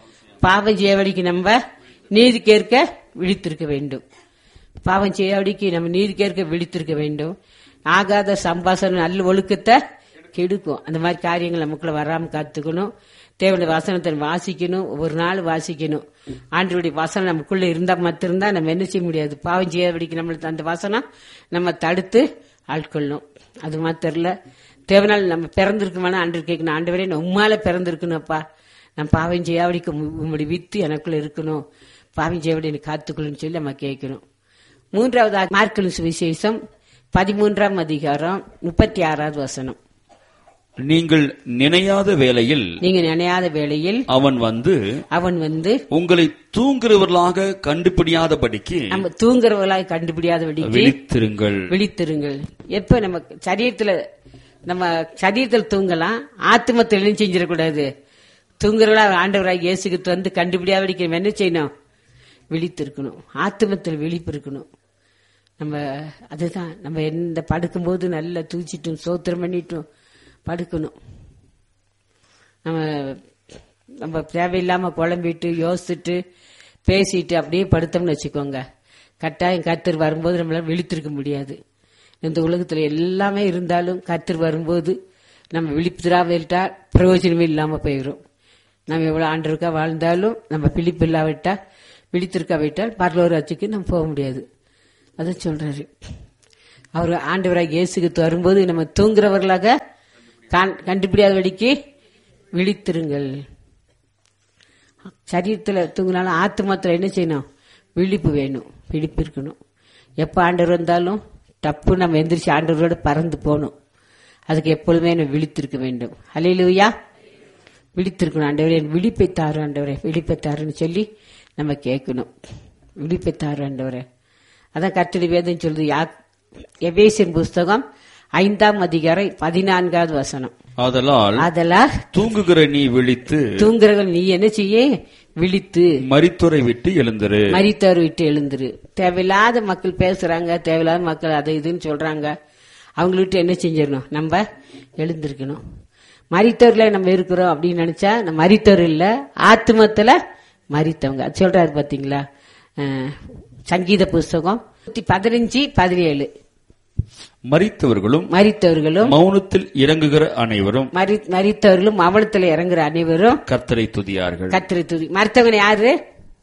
பாவம் செய்யவடிக்கு நம்ம நீதி கேட்க விழித்திருக்க வேண்டும் பாவம் செய்யாடிக்கு நம்ம நீதி கேட்க விழித்திருக்க வேண்டும் ஆகாத சம்பாசனம் நல்ல ஒழுக்கத்தை கெடுக்கும் அந்த மாதிரி காரியங்கள் நமக்குள்ள வராம காத்துக்கணும் தேவனுடைய வசனத்தை வாசிக்கணும் ஒவ்வொரு நாள் வாசிக்கணும் ஆண்டவருடைய வசனம் நமக்குள்ள இருந்தா மட்டும்தான் நம்ம என்ன செய்ய முடியாது பாவம் செய்யாதபடிக்கு நம்மளுக்கு அந்த வசனம் நம்ம தடுத்து ஆட்கொள்ளணும் அது மாத்திரம் இல்ல தேவனால் நம்ம பிறந்திருக்குமான ஆண்டு கேட்கணும் ஆண்டவரே நான் உம்மால பிறந்திருக்கணும்ப்பா நான் பாவம் செய்யாவடிக்கு உம்முடைய வித்து எனக்குள்ள இருக்கணும் பாவம் செய்யாவடி எனக்கு காத்துக்கொள்ளுன்னு சொல்லி நம்ம கேட்கணும் மூன்றாவது மார்க்கல் சுவிசேஷம் பதிமூன்றாம் அதிகாரம் முப்பத்தி ஆறாவது வசனம் நீங்கள் நினையாத வேளையில் நீங்க நினையாத வேளையில் அவன் வந்து அவன் வந்து உங்களை தூங்குறவர்களாக கண்டுபிடியாதபடிக்கு நம்ம தூங்குறவர்களாய் கண்டுபிடியாதபடிக்கு விழித்திருங்கள் விழித்திருங்கள் எப்ப நம்ம சரீரத்துல நம்ம சரீரத்தில் தூங்கலாம் ஆத்மத்தில் என்ன செஞ்சிடக்கூடாது தூங்குறவளா ஆண்டவராக இயேசுக்கு வந்து கண்டுபிடியாதபடிக்கு நம்ம என்ன செய்யணும் விழித்திருக்கணும் ஆத்மத்தில் விழிப்பு இருக்கணும் நம்ம அதுதான் நம்ம எந்த படுக்கும்போது நல்லா தூச்சிட்டும் சோத்திரம் பண்ணிட்டும் படுக்கணும் நம்ம நம்ம தேவையில்லாம குழம்பிட்டு யோசிச்சுட்டு பேசிட்டு அப்படியே படுத்தோம்னு வச்சுக்கோங்க கட்டாயம் கத்தர் வரும்போது நம்மளால விழித்திருக்க முடியாது இந்த உலகத்துல எல்லாமே இருந்தாலும் கத்தர் வரும்போது நம்ம விழிப்புறாவிட்டா பிரயோஜனமே இல்லாம போயிடும் நம்ம எவ்வளவு ஆண்டருக்கா வாழ்ந்தாலும் நம்ம விழிப்பு இல்லாவிட்டா விழித்திருக்காவிட்டால் பரலோராட்சிக்கு நம்ம போக முடியாது அதை சொல்றாரு அவர் ஆண்டவராக இயேசுக்கு வரும்போது நம்ம தூங்குறவர்களாக காண்- கண்டுபிடியாதபடிக்கு விழித்திருங்கள் சரீரத்துல தூங்கினாலும் ஆத்மாத்துல என்ன செய்யணும் விழிப்பு வேணும் விழிப்பு இருக்கணும் எப்ப ஆண்டவர் வந்தாலும் டப்பு நம்ம எந்திரிச்சு ஆண்டவரோட பறந்து போகணும் அதுக்கு எப்பொழுதுமே நம்ம விழித்திருக்க வேண்டும் அலையிலுயா விழித்திருக்கணும் ஆண்டவரே என் விழிப்பை தாரு ஆண்டவரே விழிப்பை தாருன்னு சொல்லி நம்ம கேட்கணும் விழிப்பை தாரு ஆண்டவரே அதான் கர்த்தடி வேதம் சொல்லுது யா எபேசியன் புஸ்தகம் ஐந்தாம் அதிகாரம் பதினான்காவது வசனம் ஆதலால் அதெல்லாம் தூங்குகிற நீ விழித்து தூங்குறவர்கள் நீ என்ன செய்ய விழித்து மரித்துறை விட்டு எழுந்திரு மரித்தவர் விட்டு எழுந்துரு தேவையில்லாத மக்கள் பேசுறாங்க தேவையில்லாத மக்கள் அதை இதுன்னு சொல்றாங்க அவங்கள விட்டு என்ன செஞ்சிடணும் நம்ம எழுந்திருக்கணும் மரித்தவர்ல நம்ம இருக்கிறோம் அப்படின்னு நினைச்சா நம்ம மரித்தவர் இல்ல ஆத்மத்துல மரித்தவங்க அது சொல்றாரு பாத்தீங்களா அஹ், சங்கீத புஸ்தகம் பதினஞ்சு பதினேழு மரித்தவர்களும் மரித்தவர்களும் மௌனத்தில் இறங்குகிற அனைவரும் மரி- மரித்தவர்களும் அவலத்துல இறங்குற அனைவரும் கர்த்தரை துதியார்கள் கத்திரை துதி மறுத்தவங்க யாரு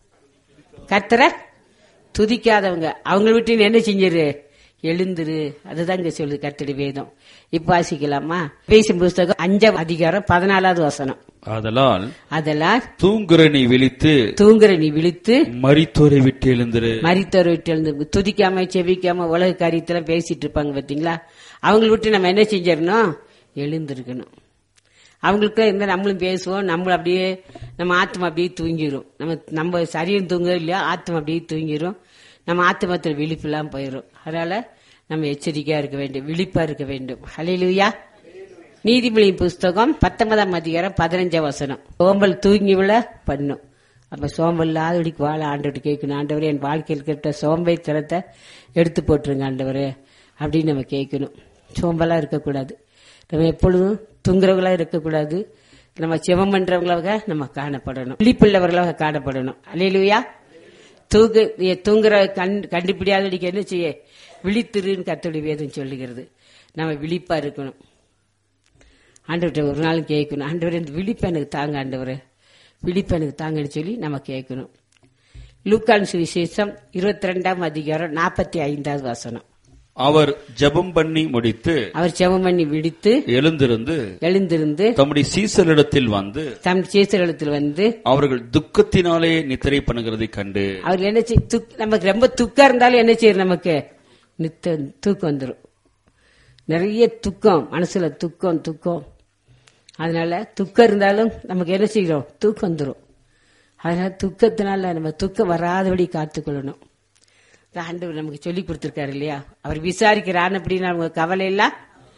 கத்தரை துதிக்காதவங்க அவங்க விட்டு நீ என்ன செஞ்சிரு எழுந்துரு அதுதான் இங்க சொல்லுது கத்தடி வேதம் இப்ப வாசிக்கலாமா பேசும் புஸ்தகம் அஞ்சாம் அதிகாரம் பதினாலாவது வசனம் ஆதலால் அதெல்லாம் தூங்குற நீ விழித்து தூங்குற நீ விழித்து மரித்தோரை விட்டு எழுந்திரு மரித்தவர் விட்டு எழுந்து துதிக்காம செவிக்காம உலக காரியத்துல பேசிட்டு இருப்பாங்க பாத்தீங்களா அவங்களை விட்டு நம்ம என்ன செஞ்சிடணும் எழுந்திருக்கணும் அவங்களுக்கு இருந்தா நம்மளும் பேசுவோம் நம்மளும் அப்படியே நம்ம ஆத்மா அப்படியே தூங்கிரும் நம்ம நம்ம சரீரம் தூங்க இல்லையா ஆத்மா அப்படியே தூங்கிரும் நம்ம ஆத்மத்தில் விழிப்பு இல்லாம போயிடும் அதனால நம்ம எச்சரிக்கையா இருக்க வேண்டும் விழிப்பா இருக்க வேண்டும் ஹalleluya நீதிமொழி புஸ்தகம் பத்தொன்பதாம் அதிகாரம் பதினஞ்சாம் வசனம் சோம்பல் தூங்கி விழ பண்ணும் அப்ப சோம்பல் இல்லாதபடிக்கு வாழ ஆண்டவர்கிட்ட கேட்கணும் ஆண்டவரே என் வாழ்க்கையில் கிட்ட சோம்பேறித்தனத்தை எடுத்து போட்டுருங்க ஆண்டவரே அப்படின்னு நம்ம கேட்கணும் சோம்பலா இருக்கக்கூடாது நம்ம எப்பொழுதும் தூங்குறவங்களா இருக்கக்கூடாது நம்ம சிவம் பண்றவங்களாக நம்ம காணப்படணும் விழிப்புள்ளவர்களாக காணப்படணும் அல்லையிலுயா தூங்கு நீ தூங்குற கண் கண்டுபிடியாதடிக்கு என்ன செய்ய விழித்திருன்னு கத்தோடைய வேதம் சொல்லுகிறது நம்ம விழிப்பா இருக்கணும் ஆண்டவர்கிட்ட ஒரு நாள் கேட்கணும் ஆண்டவர் இந்த விழிப்பு எனக்கு தாங்க ஆண்டவர் விழிப்பு எனக்கு தாங்கன்னு சொல்லி நம்ம கேட்கணும் லூக்கான் சுவிசேஷம் இருபத்தி ரெண்டாம் அதிகாரம் நாற்பத்தி ஐந்தாவது வசனம் அவர் ஜெபம் பண்ணி முடித்து அவர் செவம் பண்ணி விடுத்து எழுந்திருந்து எழுந்திருந்து தம்முடைய சீசரிடத்தில் வந்து தம் சேசரத்தில் வந்து அவர்கள் துக்கத்தினாலே நித்திரை பண்ணுகிறதை கண்டு அவர் என்ன செய் துக்- நமக்கு ரொம்ப துக்கம் இருந்தாலும் என்ன செய்யும் நமக்கு நித்த தூக்கம் வந்துடும் நிறைய துக்கம் மனசுல துக்கம் துக்கம் அதனால துக்கம் இருந்தாலும் நமக்கு என்ன செய்கிறோம் தூக்கம் வந்துடும் அதனால துக்கத்தினால நம்ம துக்கம் வராதபடி காத்துக்கொள்ளணும் இந்த ஆண்டவர் நமக்கு சொல்லி கொடுத்திருக்காரு இல்லையா அவர் விசாரிக்கிறான் அப்படின்னு அவங்க கவலை எல்லாம்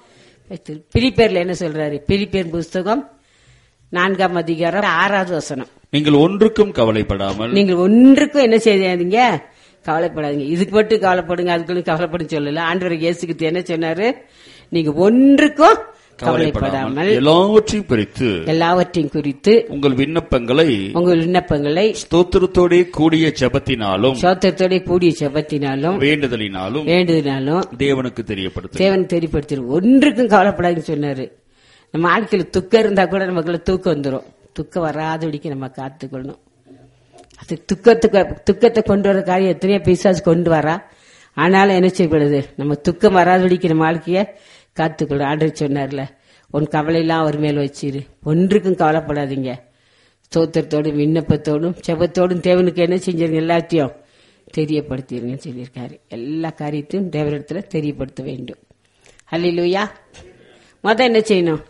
பிரிப்பேர்ல என்ன சொல்றாரு பிரிப்பேர் புஸ்தகம் நான்காம் அதிகாரம் ஆறாவது வசனம் நீங்கள் ஒன்றுக்கும் கவலைப்படாமல் நீங்கள் ஒன்றுக்கும் என்ன செய்யாதீங்க கவலைப்படாதீங்க இதுக்கு மட்டும் கவலைப்படுங்க அதுக்குள்ள கவலைப்படும் சொல்லல ஆண்டவர் இயேசுக்கு என்ன சொன்னாரு நீங்க ஒன்றுக்கும் கவலைப்படாமல் எல்லாவற்றையும் குறித்து எல்லாவற்றையும் குறித்து உங்கள் விண்ணப்பங்களை உங்கள் விண்ணப்பங்களை ஸ்தோத்திரத்தோடே கூடிய ஜெபத்தினாலும் சோத்திரத்தோட கூடிய செபத்தினாலும் வேண்டுதலினாலும் வேண்டுதனாலும் தேவனுக்கு தெரியப்படுத்து தேவன் தெரியப்படுத்திடும் ஒன்றுக்கும் கவலைப்படாதுன்னு சொன்னாரு நம்ம வாழ்க்கையில துக்கம் இருந்தா கூட நமக்குள்ள தூக்கம் வந்துடும் துக்கம் வராதபடிக்கு நம்ம காத்துக்கொள்ளணும் அது துக்கத்துக்கு துக்கத்தை கொண்டு வர காரியம் எத்தனையோ பிசாசு கொண்டு வரா ஆனாலும் என்ன செய்யப்படுது நம்ம துக்கம் வராதபடிக்கு நம்ம வாழ்க்கைய காத்துக்கொள்ளும் ஆண்டவர் சொன்னார்ல உன் கவலையெல்லாம் அவர் மேல் வச்சிரு ஒன்றுக்கும் கவலைப்படாதீங்க ஸ்தோத்திரத்தோடும் விண்ணப்பத்தோடும் செபத்தோடும் தேவனுக்கு என்ன செஞ்சிருங்க எல்லாத்தையும் தெரியப்படுத்திருங்கன்னு சொல்லியிருக்காரு எல்லா காரியத்தையும் தேவனிடத்துல தெரியப்படுத்த வேண்டும் அல்லையா முத என்ன செய்யணும்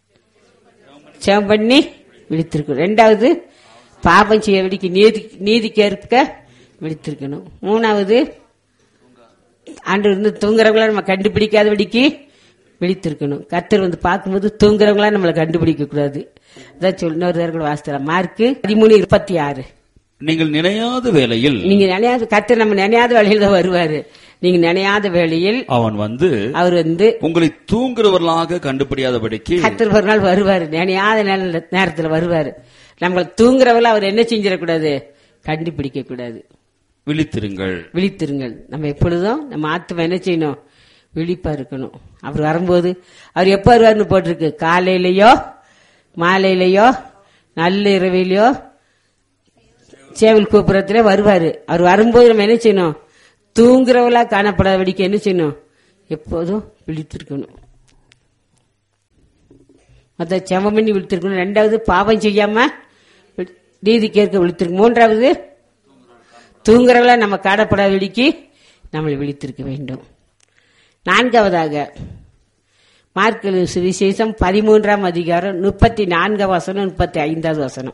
செவம் பண்ணி விழித்திருக்கணும் ரெண்டாவது பாபம் செய்ய வெடிக்க நீதி நீதி கேட்க விழித்திருக்கணும் மூணாவது ஆண்டு இருந்து தூங்குறவங்கள நம்ம கண்டுபிடிக்காதபடிக்கு விழித்திருக்கணும் கர்த்தர் வந்து பார்க்கும்போது தூங்குறவங்களா நம்மளை கண்டுபிடிக்க கூடாது அதான் சொல்லி இன்னொரு தடவை வாசித்தலாம் மார்க்கு பதிமூணு இருபத்தி ஆறு நீங்கள் நினையாத வேளையில் நீங்க நினையாத கர்த்தர் நம்ம நினையாத வேலையில தான் வருவாரு நீங்க நினையாத வேளையில் அவன் வந்து அவர் வந்து உங்களை தூங்குறவர்களாக கண்டுபிடியாதபடிக்கு கர்த்தர் ஒரு நாள் வருவாரு நினையாத நேர- நேரத்துல வருவாரு நம்மள தூங்குறவங்கள அவர் என்ன செஞ்சிடக்கூடாது கண்டுபிடிக்க கூடாது விழித்திருங்கள் விழித்திருங்கள் நம்ம எப்பொழுதும் நம்ம ஆத்மா என்ன செய்யணும் விழிப்பா இருக்கணும் அவர் வரும்போது அவர் எப்ப வருவார்னு போட்டிருக்கு காலையிலயோ மாலையிலயோ நல்ல இரவிலையோ சேவல் கூப்புறத்துல வருவாரு அவர் வரும்போது நம்ம என்ன செய்யணும் தூங்குறவளா காணப்படாதபடிக்கு என்ன செய்யணும் எப்போதும் விழித்திருக்கணும் மொத்த செமம் பண்ணி விழித்திருக்கணும் ரெண்டாவது பாவம் செய்யாம வி- நீதி கேட்க விழித்திருக்கணும் மூன்றாவது தூங்குறவளா நம்ம காணப்படாதபடிக்கு நம்மளை விழித்திருக்க வேண்டும் நான்காவதாக மார்க்கு சுவிசேஷம் பதிமூன்றாம் அதிகாரம் முப்பத்தி நான்காம் வசனம் முப்பத்தி ஐந்தாவது வசனம்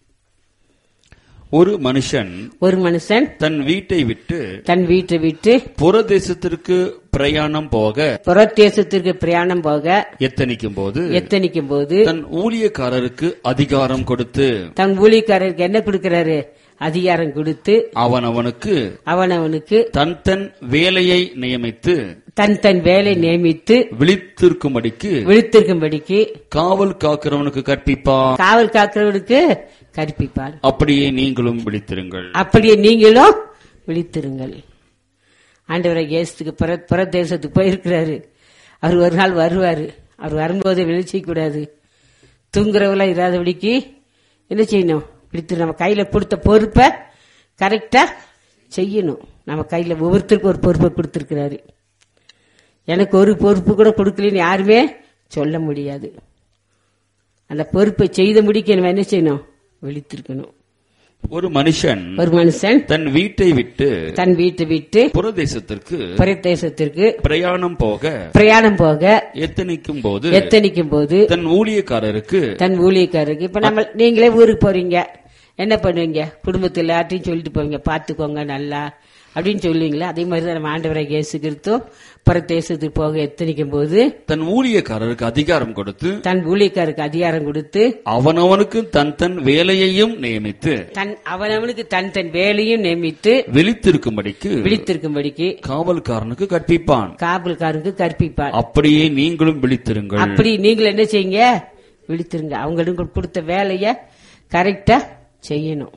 ஒரு மனுஷன் ஒரு மனுஷன் தன் வீட்டை விட்டு தன் வீட்டை விட்டு புறதேசத்திற்கு பிரயாணம் போக புறத்தேசத்திற்கு பிரயாணம் போக எத்தனிக்கும் போது எத்தனிக்கும் போது தன் ஊழியக்காரருக்கு அதிகாரம் கொடுத்து தன் ஊழியக்காரருக்கு என்ன கொடுக்கிறாரு அதிகாரம் கொடுத்து அவன் அவனுக்கு அவன் அவனுக்கு தன் தன் வேலையை நியமித்து தன் தன் வேலை நியமித்து விழித்திருக்கும்படிக்கு விழித்திருக்கும்படிக்கு காவல் காக்கிறவனுக்கு கற்பிப்பான் காவல் காக்கிறவனுக்கு கற்பிப்பார் அப்படியே நீங்களும் விழித்திருங்கள் அப்படியே நீங்களும் விழித்திருங்கள் ஆண்டவரை இயேசுக்கு பிற பிற தேசத்துக்கு போயிருக்கிறாரு அவர் ஒரு நாள் வருவாரு அவர் வரும்போது வெளிச்சிக்க கூடாது தூங்குறவங்களா இராதபடிக்கு என்ன செய்யணும் இப்படி நம்ம கையில கொடுத்த பொறுப்பை கரெக்டா செய்யணும் நம்ம கையில ஒவ்வொருத்தருக்கும் ஒரு பொறுப்பை கொடுத்திருக்கிறாரு எனக்கு ஒரு பொறுப்பு கூட கொடுக்கலன்னு யாருமே சொல்ல முடியாது அந்த பொறுப்பை செய்த முடிக்க நம்ம என்ன செய்யணும் விழித்திருக்கணும் ஒரு மனுஷன் ஒரு மனுஷன் தன் வீட்டை விட்டு தன் வீட்டை விட்டு புறதேசத்திற்கு பிரதேசத்திற்கு பிரயாணம் போக பிரயாணம் போக எத்தனிக்கும் போது எத்தனிக்கும் போது தன் ஊழியக்காரருக்கு தன் ஊழியக்காரருக்கு இப்ப நம்ம நீங்களே ஊருக்கு போறீங்க என்ன பண்ணுவீங்க குடும்பத்தில் எல்லாத்தையும் சொல்லிட்டு போவீங்க பாத்துக்கோங்க நல்லா அப்படின்னு சொல்லுவீங்களா அதே மாதிரி தான் நம்ம ஆண்டவரை இயேசு கிறிஸ்துவும் பிரதேசத்துக்கு போக எத்தனிக்கும் போது தன் ஊழியக்காரருக்கு அதிகாரம் கொடுத்து தன் ஊழியக்காரருக்கு அதிகாரம் கொடுத்து அவனவனுக்கு தன் தன் வேலையையும் நியமித்து தன் அவனவனுக்கு தன் தன் வேலையும் நியமித்து விழித்திருக்கும்படிக்கு விழித்திருக்கும்படிக்கு காவல்காரனுக்கு கற்பிப்பான் காவல்காரருக்கு கற்பிப்பார் அப்படியே நீங்களும் விழித்திருங்கள் அப்படி நீங்கள் என்ன செய்யுங்க விழித்திருங்க அவங்களுக்கு கொடுத்த வேலைய கரெக்டா செய்யணும்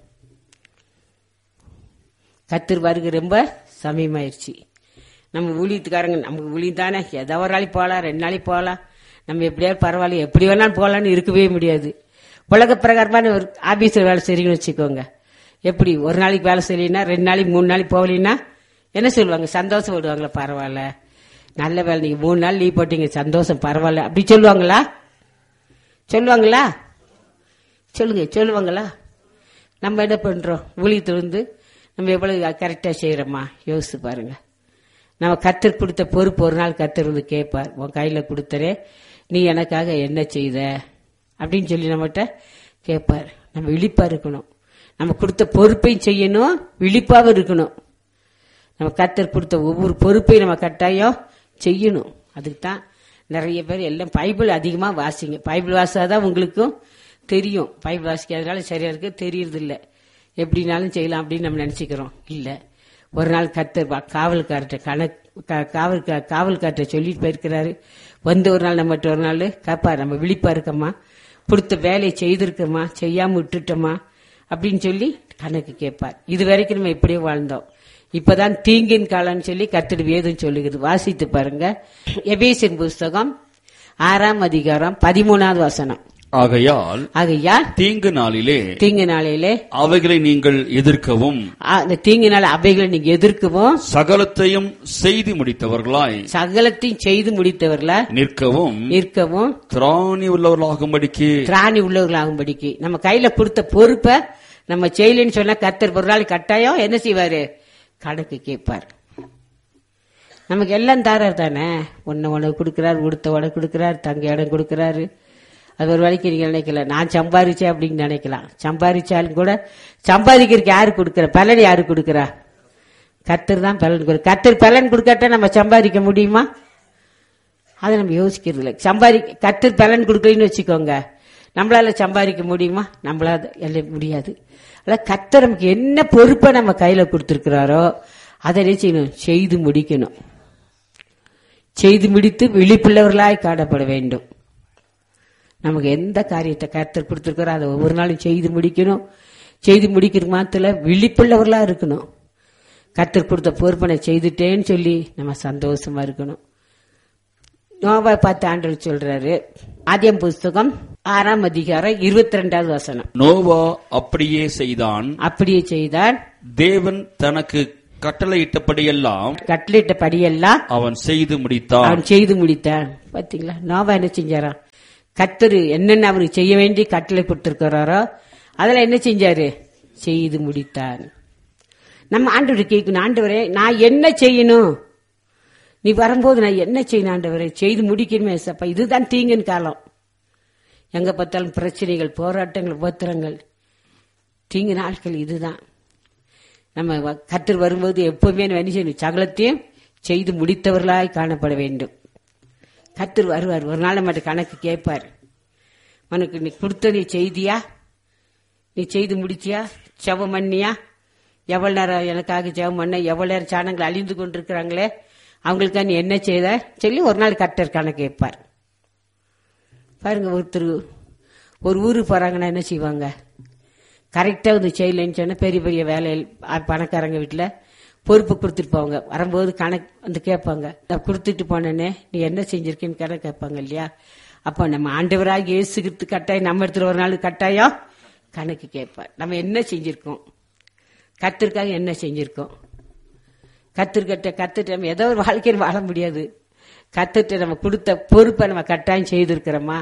கத்தர் வருகை ரொம்ப சமயமாயிருச்சு நம்ம ஊழியத்துக்காரங்க நமக்கு ஊழியம் தானே எதோ ஒரு நாளைக்கு போகலாம் ரெண்டு நாளைக்கு போகலாம் நம்ம எப்படியாவது பரவாயில்ல எப்படி வேணாலும் போகலான்னு இருக்கவே முடியாது உலக பிரகாரமான ஒரு ஆபீஸ்ல வேலை செய்றீங்கன்னு வச்சுக்கோங்க எப்படி ஒரு நாளைக்கு வேலை செய்யலைன்னா ரெண்டு நாளைக்கு மூணு நாளைக்கு போகலைன்னா என்ன சொல்லுவாங்க சந்தோஷம் விடுவாங்களா பரவாயில்ல நல்ல வேலை நீங்க மூணு நாள் லீவ் போட்டீங்க சந்தோஷம் பரவாயில்ல அப்படி சொல்லுவாங்களா சொல்லுவாங்களா சொல்லுங்க சொல்லுவாங்களா நம்ம என்ன பண்றோம் ஊழியத்துல இருந்து நம்ம எவ்வளவு கரெக்டா செய்யறோமா யோசிச்சு பாருங்க நம்ம கத்தர் கொடுத்த பொறுப்பு ஒரு நாள் கத்தர் வந்து கேட்பார் உன் கையில கொடுத்தரே நீ எனக்காக என்ன செய்த அப்படின்னு சொல்லி நம்மகிட்ட கேட்பார் நம்ம விழிப்பா இருக்கணும் நம்ம கொடுத்த பொறுப்பையும் செய்யணும் விழிப்பாவும் இருக்கணும் நம்ம கத்தர் கொடுத்த ஒவ்வொரு பொறுப்பையும் நம்ம கட்டாயம் செய்யணும் அதுக்கு தான் நிறைய பேர் எல்லாம் பைபிள் அதிகமா வாசிங்க பைபிள் வாசாதான் உங்களுக்கும் தெரியும் பைபிள் வாசிக்காதனால சரியா இருக்கு தெரியறது இல்ல எப்படினாலும் செய்யலாம் அப்படின்னு நம்ம நினைச்சுக்கிறோம் இல்ல ஒரு நாள் கத்தர் வா- காவல்கார்ட்ட கணக்கு கா- காவல் காவல்கார்ட்ட சொல்லிட்டு போயிருக்கிறாரு வந்து ஒரு நாள் நம்மகிட்ட ஒரு நாள் காப்பா நம்ம விழிப்பா இருக்கோமா கொடுத்த வேலையை செய்திருக்கோமா செய்யாம விட்டுட்டோமா அப்படின்னு சொல்லி கணக்கு கேட்பார் இது வரைக்கும் நம்ம இப்படியே வாழ்ந்தோம் இப்பதான் தீங்கின் காலம்னு சொல்லி கத்தடி வேதம் சொல்லுகிறது வாசித்து பாருங்க எபேசின் புஸ்தகம் ஆறாம் அதிகாரம் பதிமூணாவது வசனம் ஆகையால் ஆகையால் தீங்கு நாளிலே தீங்கு நாளையிலே அவைகளை நீங்கள் எதிர்க்கவும் ஆ, அந்த தீங்கு நாள் அவைகளை நீங்க எதிர்க்கவும் சகலத்தையும் செய்து முடித்தவர்களாய் சகலத்தையும் செய்து முடித்தவர்கள நிற்கவும் நிற்கவும் திராணி உள்ளவர்களாகும்படிக்கு திராணி உள்ளவர்களாகும்படிக்கு நம்ம கையில கொடுத்த பொறுப்பை நம்ம செய்யலன்னு சொன்னா கத்தர் ஒரு நாள் கட்டாயம் என்ன செய்வாரு கணக்கு கேட்பார் நமக்கு எல்லாம் தாரார் தானே ஒன்னு உனக்கு கொடுக்கிறார் உடுத்த உனக்கு கொடுக்கிறார் தங்க இடம் கொடுக்கிறாரு அது ஒரு வழிக்கு நீங்க நினைக்கல நான் சம்பாரிச்சேன் அப்படின்னு நினைக்கலாம் சம்பாரிச்சாலும் கூட சம்பாதிக்கிறதுக்கு யாரு கொடுக்கிற பலன் யாரு கொடுக்கிறா கத்தர் தான் பலன் கொடு கத்தர் பலன் கொடுக்காட்டா நம்ம சம்பாதிக்க முடியுமா அதை நம்ம யோசிக்கிறது இல்லை சம்பாதி கத்தர் பலன் கொடுக்கலன்னு வச்சுக்கோங்க நம்மளால சம்பாதிக்க முடியுமா நம்மளால எல்லாம் முடியாது அதான் கத்தர் நமக்கு என்ன பொறுப்பை நம்ம கையில கொடுத்திருக்கிறாரோ அதை என்ன செய்யணும் செய்து முடிக்கணும் செய்து முடித்து விழிப்புள்ளவர்களாய் காணப்பட வேண்டும் நமக்கு எந்த காரியத்தை கர்த்தர் கொடுத்திருக்கிறோ அதை ஒவ்வொரு நாளும் செய்து முடிக்கணும் செய்து முடிக்கிற மாத்திர விழிப்புள்ளவர்களா இருக்கணும் கர்த்தர் கொடுத்த பொறுப்பனை செய்துட்டேன்னு சொல்லி நம்ம சந்தோஷமா இருக்கணும் நோவா பார்த்து ஆண்டவர் சொல்றாரு ஆதியம் புஸ்தகம் ஆறாம் அதிகாரம் இருபத்தி ரெண்டாவது வசனம் நோவா அப்படியே செய்தான் அப்படியே செய்தால் தேவன் தனக்கு கட்டளையிட்டபடியெல்லாம் கட்டளிட்ட படியெல்லாம் அவன் செய்து முடித்தான் அவன் செய்து முடித்தான் பாத்தீங்களா நோவா என்ன செஞ்சாராம் கத்தரு என்னென்ன அவருக்கு செய்ய வேண்டி கட்டளை கொடுத்திருக்கிறாரோ அதெல்லாம் என்ன செஞ்சாரு செய்து முடித்தார் நம்ம ஆண்டவர் கேட்கணும் ஆண்டவரே நான் என்ன செய்யணும் நீ வரும்போது நான் என்ன செய்யணும் ஆண்டவரே செய்து முடிக்கணுமே சப்பா இதுதான் தீங்கின் காலம் எங்க பார்த்தாலும் பிரச்சனைகள் போராட்டங்கள் உபத்திரங்கள் தீங்கு நாட்கள் இதுதான் நம்ம வ- கர்த்தர் வரும்போது எப்பவுமே நம்ம என்ன செய்யணும் சகலத்தையும் செய்து முடித்தவர்களாய் காணப்பட வேண்டும் கர்த்தர் வருவார் ஒரு நாள் மட்டும் கணக்கு கேட்பார் உனக்கு நீ கொடுத்த நீ செய்தியா நீ செய்து முடிச்சியா செவம் பண்ணியா எவ்வளவு நேரம் எனக்காக ஜெபம் பண்ண எவ்வளவு நேரம் சாணங்கள் அழிந்து கொண்டிருக்கிறாங்களே அவங்களுக்காக நீ என்ன செய்த சொல்லி ஒரு நாள் கர்த்தர் கணக்கு கேட்பார் பாருங்க ஒருத்தர் ஒரு ஊருக்கு போறாங்கன்னா என்ன செய்வாங்க கரெக்டா வந்து செய்யலைன்னு சொன்னா பெரிய பெரிய வேலையில் அ- பணக்காரங்க வீட்டுல பொறுப்பு கொடுத்துட்டு போவாங்க வரும்போது கணக்கு வந்து கேட்பாங்க நான் கொடுத்துட்டு போனேனே நீ என்ன செஞ்சிருக்கேன்னு கணக்கு கேட்பாங்க இல்லையா அப்போ நம்ம ஆண்டவராக இயேசுகிறது கட்டாயம் நம்ம இடத்துல ஒரு நாள் கட்டாயம் கணக்கு கேட்பார் நம்ம என்ன செஞ்சிருக்கோம் கத்திற்காக என்ன செஞ்சிருக்கோம் கத்திருக்கட்ட கத்துட்டு நம்ம ஏதோ ஒரு வாழ்க்கையில் வாழ முடியாது கத்துட்டு நம்ம கொடுத்த பொறுப்பை நம்ம கட்டாயம் செய்திருக்கிறோமா